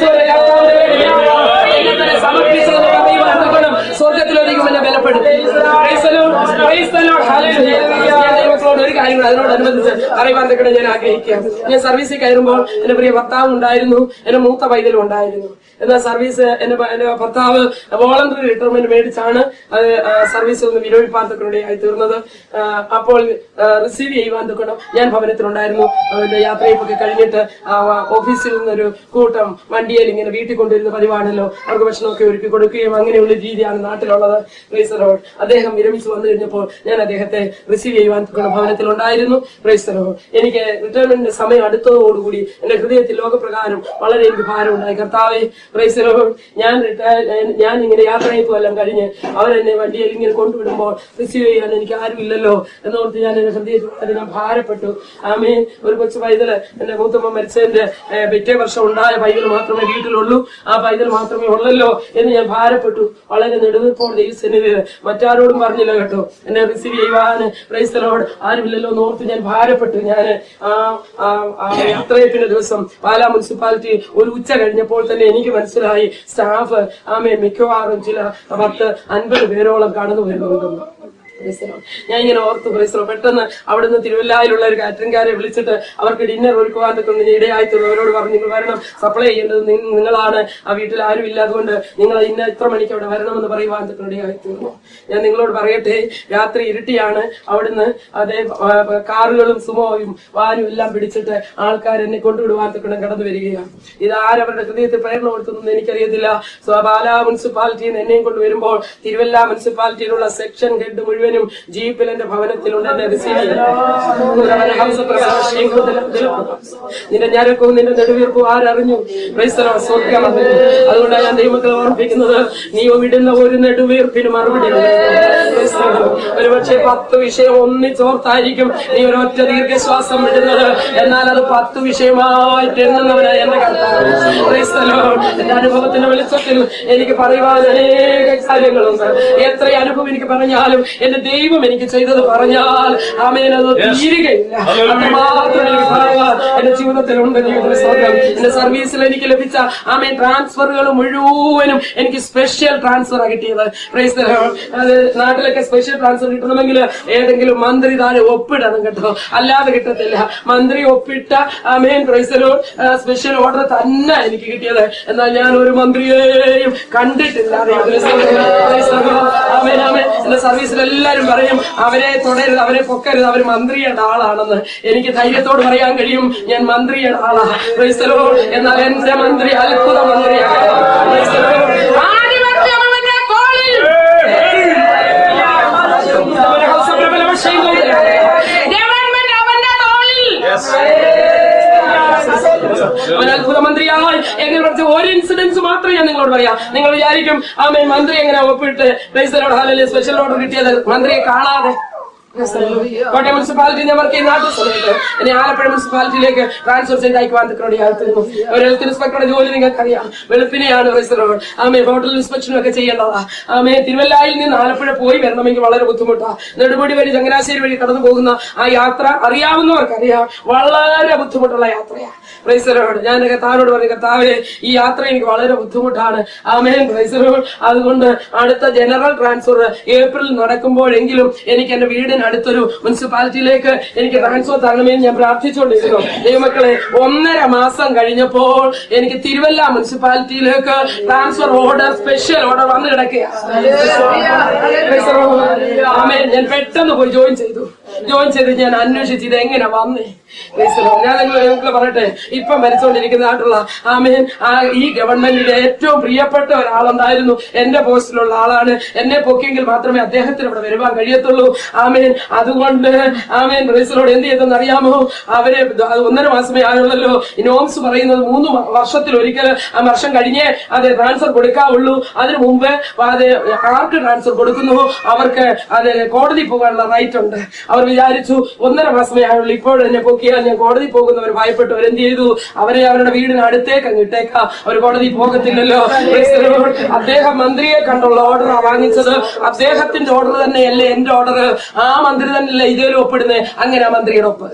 സമർപ്പിച്ചതെന്ന് പറയുവാൻ തക്കണം സ്വർഗത്തിലൊരിക്കും എന്നെ ബലപ്പെടുത്തി Praise the Lord. Praise the Lord. Hallelujah. ഞാൻ ദൈവത്തോട് ഒരു കാര്യം കൂടെ അതിനോടനുബന്ധിച്ച് പറയുവാൻ തക്കണം ഞാൻ ആഗ്രഹിക്കാം ഞാൻ സർവീസിൽ കയറുമ്പോൾ എന്റെ പ്രിയ ഭർത്താവ് ഉണ്ടായിരുന്നു എന്റെ മൂത്ത വൈദ്യലും ഉണ്ടായിരുന്നു എന്നാൽ സർവീസ് എന്റെ ഭ- എന്റെ ഭർത്താവ് വോളണ്ടറി റിട്ടയർമെന്റ് മേടിച്ചാണ് അത് ആ, സർവീസ് ഒന്ന് വിരോധിപ്പാത്തക്കൂടെയായി തീർന്നത് ആ, അപ്പോൾ റിസീവ് ചെയ്യുവാൻ തക്കണം ഞാൻ ഭവനത്തിലുണ്ടായിരുന്നു അവന്റെ യാത്രയൊക്കെ കഴിഞ്ഞിട്ട് ആ, ഓഫീസിൽ നിന്നൊരു കൂട്ടം വണ്ടിയിൽ ഇങ്ങനെ വീട്ടിൽ കൊണ്ടുവരുന്ന പതിവാണല്ലോ അവർക്ക് ഭക്ഷണമൊക്കെ ഒരുക്കി കൊടുക്കുകയും അങ്ങനെയുള്ള രീതിയാണ് നാട്ടിലുള്ളത് Praise the Lord. അദ്ദേഹം വിരമിച്ചു വന്നു കഴിഞ്ഞപ്പോൾ ഞാൻ അദ്ദേഹത്തെ റിസീവ് ചെയ്യുവാൻ തക്കണം ഭവനത്തിലുണ്ടായിരുന്നു Praise the Lord. എനിക്ക് റിട്ടയർമെന്റിന്റെ സമയം അടുത്തതോടുകൂടി എന്റെ ഹൃദയത്തിൽ ലോകപ്രകാരം വളരെ എനിക്ക് ഭാരമുണ്ടായി കർത്താവെ പ്രൈസലോ ഞാൻ റിട്ടയർ ഞാൻ ഇങ്ങനെ യാത്രയപ്പ് എല്ലാം കഴിഞ്ഞ് അവരെന്നെ വണ്ടിയിൽ ഇങ്ങനെ കൊണ്ടുവിടുമ്പോൾ റിസീവ് ചെയ്യാൻ എനിക്ക് ആരുമില്ലല്ലോ എന്നോർത്ത് ഞാൻ എന്റെ ഹൃദയത്തിൽ വളരെ ഞാൻ ഭാരപ്പെട്ടു ആമേൻ ഒരു കൊച്ചു പൈതല് എന്റെ മൂത്തമ്മ മരിച്ചതിന്റെ ഏഹ്, പിറ്റേ വർഷം ഉണ്ടായ പൈതൽ മാത്രമേ വീട്ടിലുള്ളൂ ആ പൈതൽ മാത്രമേ ഉള്ളല്ലോ എന്ന് ഞാൻ ഭാരപ്പെട്ടു വളരെ നെടുവീർപ്പോടെ ദൈവസന്നിധി മറ്റാരോടും പറഞ്ഞില്ല കേട്ടോ എന്നെ റിസീവ് ചെയ്യുവാൻ പ്രൈസലോട് ആരുമില്ലല്ലോ എന്ന് ഓർത്ത് ഞാൻ ഭാരപ്പെട്ടു ഞാൻ ആ ആ ആ യാത്രയപ്പിന്റെ ദിവസം പാലാ മുനിസിപ്പാലിറ്റി ഒരു ഉച്ച കഴിഞ്ഞപ്പോൾ തന്നെ എനിക്ക് മനസ്സിലായി സ്റ്റാഫ് ആമേ മിക്കവാറും ചില പത്ത് അൻപത് പേരോളം കടന്നു വരുന്നുണ്ടെന്ന് Praise the Lord. ഞാൻ ഇങ്ങനെ ഓർത്തു പ്രൈസലോ പെട്ടെന്ന് അവിടുന്ന് തിരുവല്ലായിലുള്ള ഒരു കാറ്ററിംഗുകാരെ വിളിച്ചിട്ട് അവർക്ക് ഡിന്നർ ഒരുക്കുവാൻ കൊണ്ട് ഇടയായിത്തുള്ളൂ അവരോട് പറഞ്ഞു നിങ്ങൾ വരണം സപ്ലൈ ചെയ്യേണ്ടത് നി- നിങ്ങളാണ് ആ വീട്ടിൽ ആരും ഇല്ല അതുകൊണ്ട് നിങ്ങൾ ഇന്ന ഇത്ര മണിക്ക് അവിടെ വരണമെന്ന് പറയുവാൻ ഇടയായിത്തീർന്നു ഞാൻ നിങ്ങളോട് പറയട്ടെ രാത്രി ഇരുട്ടിയാണ് അവിടുന്ന് അതേ ആ, കാറുകളും സുമോയും വാനും എല്ലാം പിടിച്ചിട്ട് ആൾക്കാർ എന്നെ കൊണ്ടുവിടുവാൻ തക്കണം കടന്നു വരികയാണ് ഇത് ആരവരുടെ ഹൃദയത്തിൽ പ്രേരണ കൊടുത്തെന്ന് എനിക്കറിയത്തില്ല സോ പാലാ മുനിസിപ്പാലിറ്റിയിൽ നിന്ന് എന്നെയും കൊണ്ടുവരുമ്പോൾ തിരുവല്ല മുനിസിപ്പാലിറ്റിയിലുള്ള സെക്ഷൻ ഹെഡ് മുഴുവനും ജീപ്പിൽ എന്റെ ഭവനത്തിലുണ്ട് എന്നെ റിസീവ് നിന്റെ ഞരക്കവും നിന്റെ നെടുവീർപ്പും ആരറിഞ്ഞു ക്രൈസ്തവ സ്വർഗം അറിഞ്ഞു അതുകൊണ്ടാണ് ഞാൻ ദൈവമക്കളെ ഓർമ്മിപ്പിക്കുന്നത് നീ വിടുന്ന ഒരു നെടുവീർപ്പിന് മറുപടി ഒരു പക്ഷേ പത്ത് വിഷയം ഒന്നിച്ചോർത്തായിരിക്കും നീ ഒരൊറ്റ ദീർഘശ്വാസം വിടുന്നത് എന്നാൽ അത് പത്ത് വിഷയമായിട്ട് എണ്ണുന്നവനായി എന്റെ കർത്താവ് Praise the Lord. എന്റെ അനുഭവത്തിന്റെ വെളിച്ചത്തിൽ എനിക്ക് പറയുവാൻ അനേക കാര്യങ്ങളുണ്ട് എത്ര അനുഭവം എനിക്ക് പറഞ്ഞാലും എന്റെ ദൈവം എനിക്ക് ചെയ്തത് പറഞ്ഞാൽ ആമേൻ അത് തീരുകയില്ല അത്രമാത്രം എനിക്ക് പറയുവാൻ എന്റെ ജീവിതത്തിലുണ്ട് ജീവിതത്തിൽ സ്വർഗം എന്റെ സർവീസിൽ എനിക്ക് ലഭിച്ച ആമേൻ ട്രാൻസ്ഫറുകൾ മുഴുവനും എനിക്ക് സ്പെഷ്യൽ ട്രാൻസ്ഫർ കിട്ടിയത് Praise the Lord. അത് നാട്ടിലൊക്കെ സ്പെഷ്യൽ ട്രാൻസ്ഫർ കിട്ടണമെങ്കിൽ ഏതെങ്കിലും മന്ത്രി താഴെ ഒപ്പിടണം കേട്ടോ അല്ലാതെ കിട്ടത്തില്ല മന്ത്രി ഒപ്പിട്ട ആമേൻ പ്രൈസലോ സ്പെഷ്യൽ ഓർഡർ തന്നെ എനിക്ക് കിട്ടിയത് എന്നാൽ ഞാൻ ഒരു മന്ത്രിയെയും കണ്ടിട്ടില്ല ദൈവത്തിന്റെ സ്തോത്രം. Praise the Lord. ആമേൻ ആമേൻ എന്റെ സർവീസിൽ എല്ലാരും പറയും അവരെ തുടരുത് അവരെ പൊക്കരുത് അവർ മന്ത്രിയുടെ ആളാണെന്ന് എനിക്ക് ധൈര്യത്തോട് പറയാൻ കഴിയും ഞാൻ മന്ത്രിയുടെ ആളാ Praise the Lord. എന്നാൽ എന്റെ മന്ത്രി അത്ഭുത മന്ത്രിയാണ് Praise the Lord. ആധിപത്യം അവന്റെ തോളിൽ ഗവൺമെന്റ് അവന്റെ തോളിൽ അവൻ അത്ഭുത മന്ത്രിയായി എങ്ങനെ പറഞ്ഞ ഒരു ഇൻസിഡൻസ് മാത്രമേ ഞാൻ നിങ്ങളോട് പറയാം നിങ്ങൾ വിചാരിക്കും ആമേ മന്ത്രി എങ്ങനെ ഒപ്പിട്ട് പ്ലേസിലോട് ഹാലല്ലേ സ്പെഷ്യൽ ഓർഡർ കിട്ടിയത് മന്ത്രിയെ കാണാതെ കോട്ടയം മുനിസിപ്പാലിറ്റി ഞാൻ വർക്ക് ചെയ്യുന്ന നാട്ടിൽ സമയത്ത് എന്നെ ആലപ്പുഴ മുനിസിപ്പാലിറ്റിയിലേക്ക് ട്രാൻസ്ഫർ ചെയ്ത് അയക്കുവാൻ ആയിരുന്നു ഒരു ഹെൽത്ത് ഇൻസ്പെക്ടറുടെ ജോലി നിങ്ങൾക്കറിയാം വെളുപ്പിനെയാണ് റിസർവ് ആമേ ഹോട്ടൽ ഇൻസ്പെക്ഷനും ഒക്കെ ചെയ്യേണ്ടതാ ആമേ തിരുവല്ലായിൽ നിന്ന് ആലപ്പുഴ പോയി വരണമെങ്കിൽ വളരെ ബുദ്ധിമുട്ടാ നെടുമുടി വഴി ചങ്ങനാശ്ശേരി വഴി കടന്നു പോകുന്ന ആ യാത്ര അറിയാവുന്നവർക്കറിയാം വളരെ ബുദ്ധിമുട്ടുള്ള യാത്രയാ പ്രൈസറോട് ഞാൻ കർത്താവിനോട് പറഞ്ഞു കർത്താവെ ഈ യാത്ര എനിക്ക് വളരെ ബുദ്ധിമുട്ടാണ് ആമേൻ പ്രൈസറോട് അതുകൊണ്ട് അടുത്ത ജനറൽ ട്രാൻസ്ഫർ ഏപ്രിൽ നടക്കുമ്പോഴെങ്കിലും എനിക്ക് എന്റെ വീടിന് അടുത്തൊരു മുനിസിപ്പാലിറ്റിയിലേക്ക് എനിക്ക് ട്രാൻസ്ഫർ തരണമെന്ന് ഞാൻ പ്രാർത്ഥിച്ചുകൊണ്ടിരുന്നു ദൈവമക്കളെ ഒന്നര മാസം കഴിഞ്ഞപ്പോൾ എനിക്ക് തിരുവല്ല മുനിസിപ്പാലിറ്റിയിലേക്ക് ട്രാൻസ്ഫർ ഓർഡർ സ്പെഷ്യൽ ഓർഡർ വന്ന് കിടക്കുകയാണ് ആമേൻ ഞാൻ പെട്ടെന്ന് പോയി ജോയിൻ ചെയ്തു ജോയിൻ ചെയ്ത് ഞാൻ അന്വേഷിച്ച് ഇത് എങ്ങനെ വന്നേ Praise the Lord. ഞാൻ നിങ്ങൾ നിങ്ങൾക്ക് പറയട്ടെ ഇപ്പൊ മരിച്ചുകൊണ്ടിരിക്കുന്നതായിട്ടുള്ള ആമേൻ ആ ഈ ഗവൺമെന്റിന്റെ ഏറ്റവും പ്രിയപ്പെട്ട ഒരാളുണ്ടായിരുന്നു എന്റെ പോസ്റ്റിലുള്ള ആളാണ് എന്നെ പൊക്കിയെങ്കിൽ മാത്രമേ അദ്ദേഹത്തിന് ഇവിടെ വരുവാൻ കഴിയത്തുള്ളൂ ആമേൻ അതുകൊണ്ട് ആമേൻ ബ്രേസിലോട് എന്ത് ചെയ്തെന്ന് അറിയാമോ അവരെ അത് ഒന്നര മാസമേ ആയുള്ളല്ലോ നോംസ് പറയുന്നത് മൂന്ന് മ- വർഷത്തിൽ ഒരിക്കൽ ആ വർഷം കഴിഞ്ഞേ അത് ട്രാൻസ്ഫർ കൊടുക്കാവുള്ളൂ അതിനു മുമ്പ് അത് ആർക്ക് ട്രാൻസ്ഫർ കൊടുക്കുന്നു അവർക്ക് അത് കോടതി പോകാനുള്ള റൈറ്റ് ഉണ്ട് അവർ വിചാരിച്ചു ഒന്നര മാസമേ ആയുള്ളൂ ഇപ്പോൾ എന്നെ പൊക്കിയാൽ ഞാൻ കോടതി പോകുന്നവർ ഭയപ്പെട്ടു അവരെന്ത് ചെയ്തു അവരെ അവരുടെ വീടിന് അടുത്തേക്ക് അങ്ങ് ഇട്ടേക്കാം അവർ കോടതി പോകത്തില്ലല്ലോ Praise the Lord. അദ്ദേഹം മന്ത്രിയെ കണ്ടുള്ള ഓർഡർ വാങ്ങിച്ചത് അദ്ദേഹത്തിന്റെ ഓർഡർ തന്നെയല്ലേ എന്റെ ഓർഡർ ആ മന്ത്രി തന്നെയല്ലേ ഇതിലും ഒപ്പിടുന്നത് അങ്ങനെ ആ മന്ത്രിയുടെ ഒപ്പ്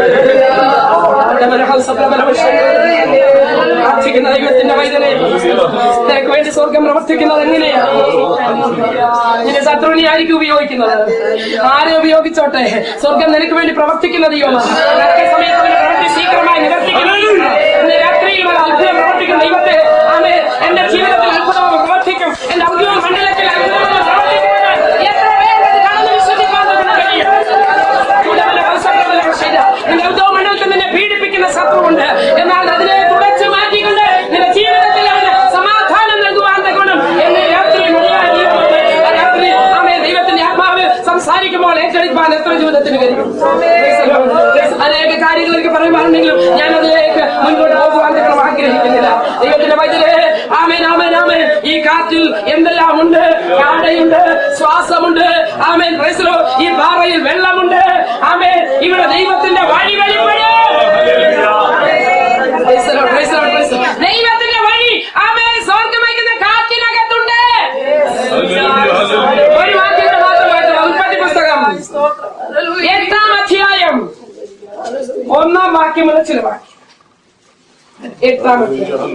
പ്രാർത്ഥിക്കുന്ന ദൈവത്തിന്റെ വൈദ്യനെ നിനക്ക് വേണ്ടി സ്വർഗം പ്രവർത്തിക്കുന്നത് എങ്ങനെയാ നിന്റെ ശത്രുവിനെ ആയിരിക്കും ഉപയോഗിക്കുന്നത് ആരെ ഉപയോഗിച്ചോട്ടെ സ്വർഗം നിനക്ക് വേണ്ടി പ്രവർത്തിക്കുന്ന ദൈവമാണ് തക്ക സമയത്ത് അവന്റെ പ്രവൃത്തി ശീഘ്രമായി നിവർത്തിക്കുന്നു ഇന്ന് രാത്രിയിൽ ഒരു അത്ഭുതം പ്രവർത്തിക്കുന്ന ദൈവത്തെ ആമേ എന്റെ ജീവിതത്തിൽ അത്ഭുതം പ്രവർത്തിക്കും എന്റെ ഔദ്യോഗിക മണ്ഡലത്തിൽ അത്ഭുതം പ്രവർത്തിക്കുമെന്ന് എത്ര പേർക്ക് അത് കാണുന്ന വിശ്വസിക്കാൻ നമുക്ക് കഴിയും കൂടുതൽ അവസരങ്ങൾ ശരി നിന്റെ ഔദ്യോഗിക മണ്ഡലത്തിൽ നിന്നെ പീഡിപ്പിക്കുന്ന ശത്രുവുണ്ട് എന്നാൽ അതിനെ തുടച്ചു മാറ്റിക്കൊണ്ട് നിന്റെ ജീവിതത്തിൽ അവന് സമാധാനം നൽകുവാൻ ഗുണം എന്ന് രാത്രി മുഴുവൻ ജീവിതത്തിൽ ആ രാത്രി ആമേ ദൈവത്തിന്റെ ആത്മാവ് സംസാരിക്കുമ്പോൾ ഏറ്റെടുക്കാൻ എത്ര ജീവിതത്തിന് കഴിയും അനേക കാര്യങ്ങൾ എനിക്ക് പറയുവാനുണ്ടെങ്കിലും ഞാൻ അതിലേക്ക് മുൻപോട്ട് പോകുവാൻ നിങ്ങൾ ആഗ്രഹിക്കുന്നില്ല ദൈവത്തിന്റെ വൈദ്യരെ ആമേ കാറ്റിൽ എന്തെല്ലാം ഉണ്ട് കാടയുണ്ട് ശ്വാസമുണ്ട് ആമേൻ പ്രൈസലോ ഈ പാറയിൽ വെള്ളമുണ്ട് ആമേൻ ഇവിടെ ദൈവത്തിന്റെ വഴി വെളിപ്പെടും Praise the Lord, praise the Lord, praise the Lord. ദൈവത്തിന്റെ വഴി ആമേൻ സ്വർഗമയക്കുന്ന കാറ്റിനകത്തുണ്ട് ഒരു വാക്യങ്ങൾ മാത്രമായിട്ട് ഉൽപ്പത്തി പുസ്തകം എട്ടാം അധ്യായം ഒന്നാം വാക്യം മുതൽ ചില വാക്യം എട്ടാം അധ്യായം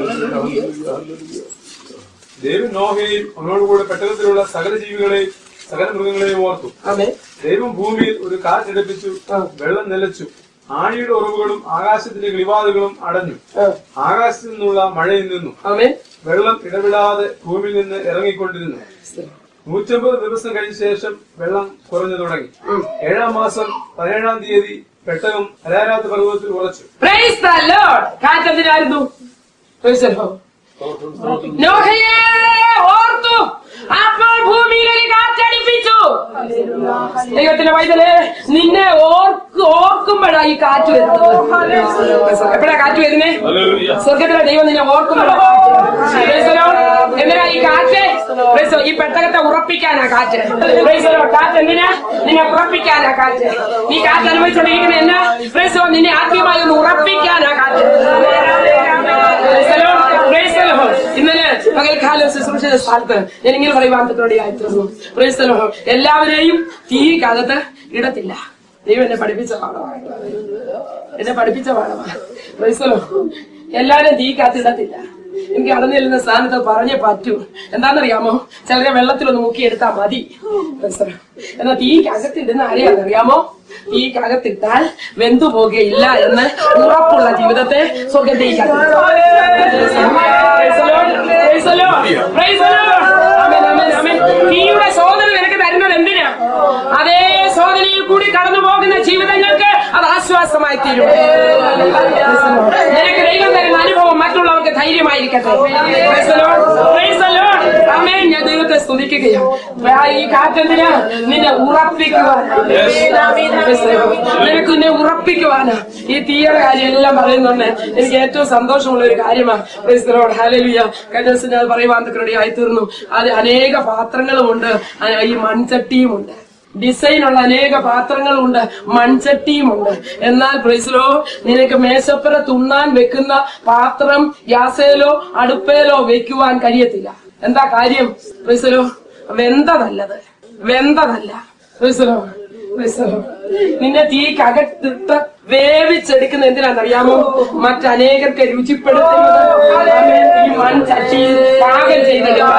ദൈവം നോഹയെയും അവനോടുകൂടെ പെട്ടകത്തിലുള്ള സകല ജീവികളെയും സകല മൃഗങ്ങളെയും ഓർത്തു ആമേൻ ദൈവം ഭൂമിയിൽ ഒരു കാറ്റെടുപ്പിച്ചു വെള്ളം നിലച്ചു ആണിയുടെ ഉറവുകളും ആകാശത്തിന്റെ കിളിവാതുകളും അടഞ്ഞു ആ, ആകാശത്തു നിന്നുള്ള മഴയിൽ നിന്നു ആമേൻ വെള്ളം ഇടവിടാതെ ഭൂമിയിൽ നിന്ന് ഇറങ്ങിക്കൊണ്ടിരുന്നു നൂറ്റമ്പത് ദിവസം കഴിഞ്ഞ ശേഷം വെള്ളം കുറഞ്ഞു തുടങ്ങി ഏഴാം മാസം പതിനേഴാം തീയതി പെട്ടകം അരാരാത്ത് പർവ്വതത്തിൽ ഉറച്ചു പ്രൈസ് ദ ലോർഡ് കാറ്റെന്തിനായിരുന്നു Praise the Lord. നോഹയെ ഓർത്തു അപ്പോൾ ഭൂമിയിൽ ഒരു കാറ്റടിപ്പിച്ചു ദൈവത്തിന്റെ വൈദ്യലെ നിന്നെ ഓർക്ക് ഓർക്കുമ്പോഴാ ഈ കാറ്റ് വരുന്നത് എപ്പോഴാ കാറ്റ് വരുന്നേ സ്വർഗത്തിലെ ദൈവം നിന്നെ ഓർക്കുമ്പോഴാ Praise the Lord. എന്തിനാ ഈ കാറ്റ് Praise the Lord. ഈ പെട്ടകത്തെ ഉറപ്പിക്കാനാ കാറ്റ് Praise the Lord. കാറ്റ് എന്തിനാ നിന്നെ ഉറപ്പിക്കാനാ കാറ്റ് നീ കാറ്റ് അനുഭവിച്ചോണ്ടിരിക്കുന്ന എന്നാ Praise the Lord. നിന്നെ ആത്മീയമായി ഒന്ന് ഉറപ്പിക്കാനാ കാറ്റ് Praise the Lord. Praise the Lord. ഇന്നലെ പകൽക്കാലം ശുശ്രൂഷ സ്ഥലത്ത് ഞാൻ ഇങ്ങനെ പറയുവാൻ ആയിത്തീർന്നു Praise the Lord. എല്ലാവരെയും തീക്കകത്ത് ഇടത്തില്ല ദൈവം എന്നെ പഠിപ്പിച്ച പാഠമാണ് എന്നെ പഠിപ്പിച്ച പാഠമാണ് Praise the Lord. എല്ലാവരും തീക്കകത്ത് ഇടത്തില്ല എനിക്ക് കടന്നു ചെല്ലുന്ന സ്ഥാനത്ത് പറഞ്ഞേ പറ്റൂ എന്താണെന്നറിയാമോ ചിലരെ വെള്ളത്തിലൊന്ന് മുക്കിയെടുത്താൽ മതി Praise the Lord. എന്നാ തീക്കകത്തിടുന്ന ആരെയാണെന്നറിയാമോ തീക്കകത്തിട്ടാൽ വെന്തു പോകുകയില്ല എന്ന് ഉറപ്പുള്ള ജീവിതത്തെ സ്വർഗത്തേക്ക് തീയുടെ സോദന നിനക്ക് തരുന്നത് എന്തിനാ അതേ സോദനയിൽ കൂടി കടന്നു പോകുന്ന ജീവിതങ്ങൾക്ക് അത് ആശ്വാസമായി തീരും നിനക്ക് ദൈവം തരുന്ന അനുഭവം മറ്റുള്ളവർക്ക് ധൈര്യമായിരിക്കട്ടെ Praise the Lord. Praise the Lord. ആമേൻ. ഞാൻ ദൈവത്തെ സ്തുതിക്കുകയാണ് ആ, ഈ കാറ്റെന്തിനാ നിന്നെ ഉറപ്പിക്കുവാൻ നിനക്ക് നിന്നെ ഉറപ്പിക്കുവാനാ ഈ തീയുടെ കാര്യം എല്ലാം പറയുന്നുണ്ട് എനിക്ക് ഏറ്റവും സന്തോഷമുള്ള ഒരു കാര്യമാണ് ക്രൈസ്തലോട് ഹാലലുയ കഴിഞ്ഞ ദിവസം ഞാൻ പറയുവാൻ ആയി തീർന്നു അത് അനേക പാത്രങ്ങളുമുണ്ട് ആ, ഈ മൺചട്ടിയുമുണ്ട് ഡിസൈനുള്ള അനേക പാത്രങ്ങളുണ്ട് മൺചട്ടിയുമുണ്ട് എന്നാൽ പ്രൈസിലോ നിനക്ക് മേശപ്പുറ തുണ്ണാൻ വെക്കുന്ന പാത്രം ഗ്യാസേലോ അടുപ്പേലോ വെക്കുവാൻ കഴിയത്തില്ല എന്താ കാര്യം പ്രൈസിലോ വെന്തതല്ലത് വെന്തതല്ല പ്രൈസിലോ പ്രൈസിലോ നിന്നെ തീക്കകത്തിട്ട് വേവിച്ചെടുക്കുന്ന എന്തിനാണെന്നറിയാമോ മറ്റനേകർക്ക് രുചിപ്പെടുത്തുന്നത് ആമേൻ. ഈ മൺചട്ടിയിൽ പാകം ചെയ്തെടുക്കാൻ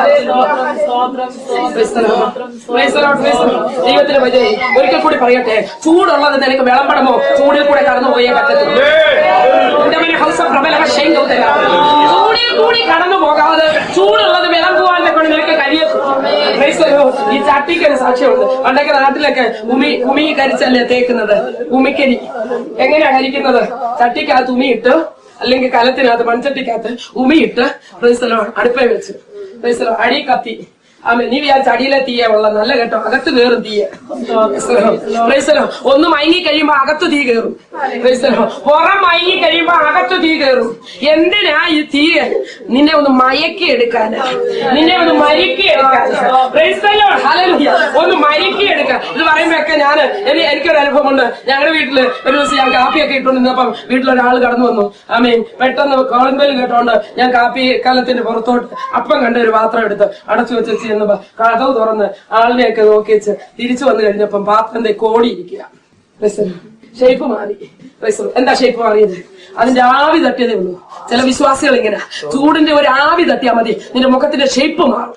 Praise the Lord. Praise the Lord, praise the Lord. ദൈവത്തിന് വചനം ഒരിക്കൽ കൂടി പറയട്ടെ ചൂടുള്ളത് നിനക്ക് വിളമ്പണമോ ചൂടിൽ കൂടെ കടന്നു പോയേ പറ്റത്തുള്ളൂ എന്റെ പിന്നെ ഹൗസ് ഓഫ് പ്രബല ഷെയ്ൻ ഗൗതല. ചൂടിൽ കൂടി കടന്നു പോകാതെ ചൂടുള്ളത് വിളമ്പുവാൻ കൊണ്ട് നിനക്ക് കഴിയത്തുള്ളൂ Praise the Lord. ഈ ചട്ടിക്ക് ഒരു സാക്ഷ്യമുണ്ട് പണ്ടൊക്കെ നാട്ടിലൊക്കെ ഉമി ഉമി കരിച്ചല്ലേ തേക്കുന്നത് ഉമിക്കരി എങ്ങനെയാ കരിക്കുന്നത് ചട്ടിക്കകത്ത് ഉമിയിട്ട് അല്ലെങ്കിൽ കലത്തിനകത്ത് മൺചട്ടിക്കകത്ത് ഉമിയിട്ട് പ്രൈസലോ അടുപ്പേ വെച്ച് പ്രൈസലോ അടി കത്തി ആമേ നീ വിചാരിച്ച അടിയിലെ തീയ ഉള്ള നല്ല കേട്ടോ അകത്ത് കയറും തീയ പ്രൈസലോ ഒന്ന് മയങ്ങി കഴിയുമ്പോ അകത്ത് തീ കയറും പ്രൈസലോ പുറം മയങ്ങി കഴിയുമ്പോ അകത്ത് തീ കയറും എന്തിനാ ഈ തീ നിന്നെ ഒന്ന് മയക്കി എടുക്കാന് നിന്നെ ഒന്ന് മരുക്കി എടുക്കാൻ പ്രൈസലോ ഹല്ലേലൂയ ഒന്ന് മയക്കി എടുക്കാൻ ഇത് പറയുമ്പോഴൊക്കെ ഞാൻ എനിക്കൊരു അനുഭവമുണ്ട് ഞങ്ങളുടെ വീട്ടില് ഒരു ദിവസം ഞാൻ കാപ്പിയൊക്കെ ഇട്ടുകൊണ്ടിരുന്നപ്പം വീട്ടിലൊരാൾ കടന്നു വന്നു ആമീൻ പെട്ടെന്ന് കോളിംബെൽ കേട്ടോണ്ട് ഞാൻ കാപ്പി കാലത്തിന്റെ പുറത്തോട്ട് അപ്പം കണ്ട ഒരു പാത്രം എടുത്ത് അടച്ചു വെച്ച് ചെന്നപ്പോ കഥവ് തുറന്ന് ആളിനെയൊക്കെ നോക്കി വെച്ച് തിരിച്ചു വന്നു കഴിഞ്ഞപ്പം പാത്രം ദേ കോടിയിരിക്കുക ഷേപ്പ് മാറി Praise the Lord. എന്താ ഷേപ്പ് മാറിയത് അതിന്റെ ആവി തട്ടിയതേ ഉള്ളൂ ചില വിശ്വാസികൾ ഇങ്ങനെ ചൂടിന്റെ ഒരു ആവി തട്ടിയാൽ മതി നിന്റെ മുഖത്തിന്റെ ഷേപ്പ് മാറും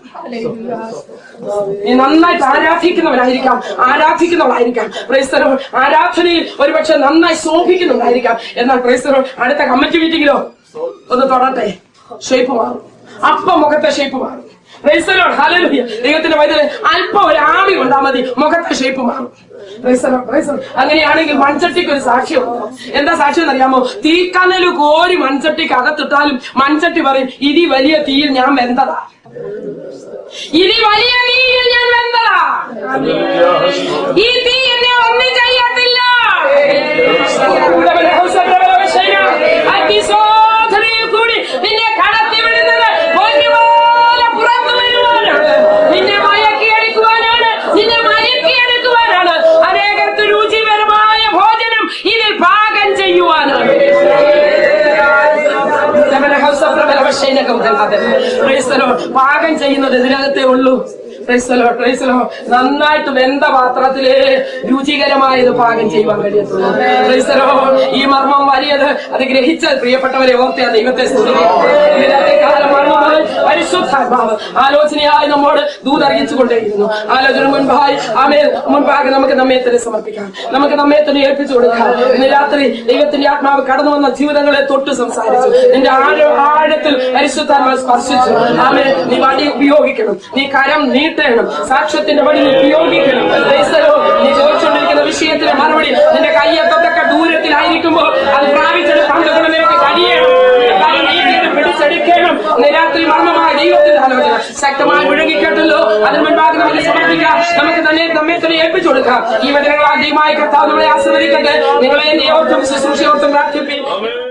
നീ നന്നായിട്ട് ആരാധിക്കുന്നവരായിരിക്കാം ആരാധിക്കുന്നവളായിരിക്കാം ക്രൈസ്തവർ ആരാധനയിൽ ഒരുപക്ഷെ നന്നായി ശോഭിക്കുന്നുണ്ടായിരിക്കാം എന്നാൽ ക്രൈസ്തവർ അടുത്ത കമ്മിറ്റി മീറ്റിംഗിലോ ഒന്ന് തൊടട്ടെ ഷേപ്പ് മാറും അപ്പം മുഖത്തെ ഷേപ്പ് മാറും ക്രൈസ്തവർ ഹല്ലേലൂയ ദൈവത്തിന്റെ വൈദ്യുതി അല്പം ഒരു ആവി കൊണ്ടാ മതി മുഖത്തെ ഷേപ്പ് മാറും ക്രൈസ്തവർ ക്രൈസ്തവർ അങ്ങനെയാണെങ്കിൽ മൺചട്ടിക്ക് ഒരു സാക്ഷ്യമുണ്ടോ എന്താ സാക്ഷ്യം എന്നറിയാമോ തീക്കനല് കോരി മൺചട്ടിക്ക് അകത്തിട്ടാലും മൺചട്ടി പറയും ഇതി വലിയ തീയിൽ ഞാൻ വെന്തതാ ഇനി വലിയ തീയിൽ ഞാൻ വെന്തതാ ഈ തീ എന്നെ ഒന്നും ചെയ്യത്തില്ല അഗ്നിശോധനയിൽ കൂടി നിന്നെ കടത്തി വിടുന്നത് പൊന്നുപോലെ പുറത്തു വരും ചെയ്യുന്നത് ഇതിനകത്തേ ഉള്ളൂ ക്രൈസ്തലോ ക്രൈസ്തലോ നന്നായിട്ട് വെന്ത പാത്രത്തില് രുചികരമായത് പാകം ചെയ്യുവാൻ കഴിയത്തുള്ളൂ ക്രൈസ്തലോ ഈ മർമ്മം വലിയത് അത് ഗ്രഹിച്ച പ്രിയപ്പെട്ടവരെ ഓർത്ത് ആ ദൈവത്തെ സ്തുതിക്കാം. ഇന്നത്തെ കാലം മർമ്മമായി പരിശുദ്ധാത്മാവ് ആലോചനയായി നമ്മോട് ദൂതറിയിച്ചു കൊണ്ടേയിരുന്നു ആലോചന മുൻപായി ആമേ മുൻപാകെ നമുക്ക് നമ്മെ തന്നെ സമർപ്പിക്കാം നമുക്ക് നമ്മെ തന്നെ ഏൽപ്പിച്ചു കൊടുക്കാം ഇന്ന് രാത്രി ദൈവത്തിന്റെ ആത്മാവ് കടന്നു വന്ന ജീവിതങ്ങളെ തൊട്ട് സംസാരിച്ചു നിന്റെ ആഴ ആഴത്തിൽ പരിശുദ്ധാത്മാവ് സ്പർശിച്ചു ആമേ നീ വടി ഉപയോഗിക്കണം നീ കരം നീട്ടണം സാക്ഷ്യത്തിന്റെ വടി നീ ഉപയോഗിക്കണം ക്രൈസ്തലോ, നീ ചോദിച്ചുകൊണ്ടിരിക്കുന്ന വിഷയത്തിന് മറുപടി നിന്റെ കയ്യെത്തത്തക്ക ദൂരത്തിലായിരിക്കുമ്പോൾ അത് പ്രാപിച്ചെടുക്കാൻ നിനക്ക് കഴിയണം നിന്റെ കരം നീട്ടിയത് പിടിച്ചെടുക്കണം ഇന്ന് രാത്രി മർമ്മമായ ദൈവത്തിന്റെ ആലോചന ശക്തമായി മുഴങ്ങിക്കേട്ടല്ലോ അതിന് മുൻപാകെ നമുക്ക് സമർപ്പിക്കാം നമുക്ക് തന്നെ നമ്മെ തന്നെ ഏൽപ്പിച്ചു കൊടുക്കാം ഈ വചനങ്ങൾ ആദ്യമായി കർത്താവ് നമ്മളെ ആസ്വദിക്കട്ടെ നിങ്ങളെ ഓർത്തും ശുശ്രൂഷയോർത്തും പ്രാർത്ഥിപ്പിക്കും ആമേൻ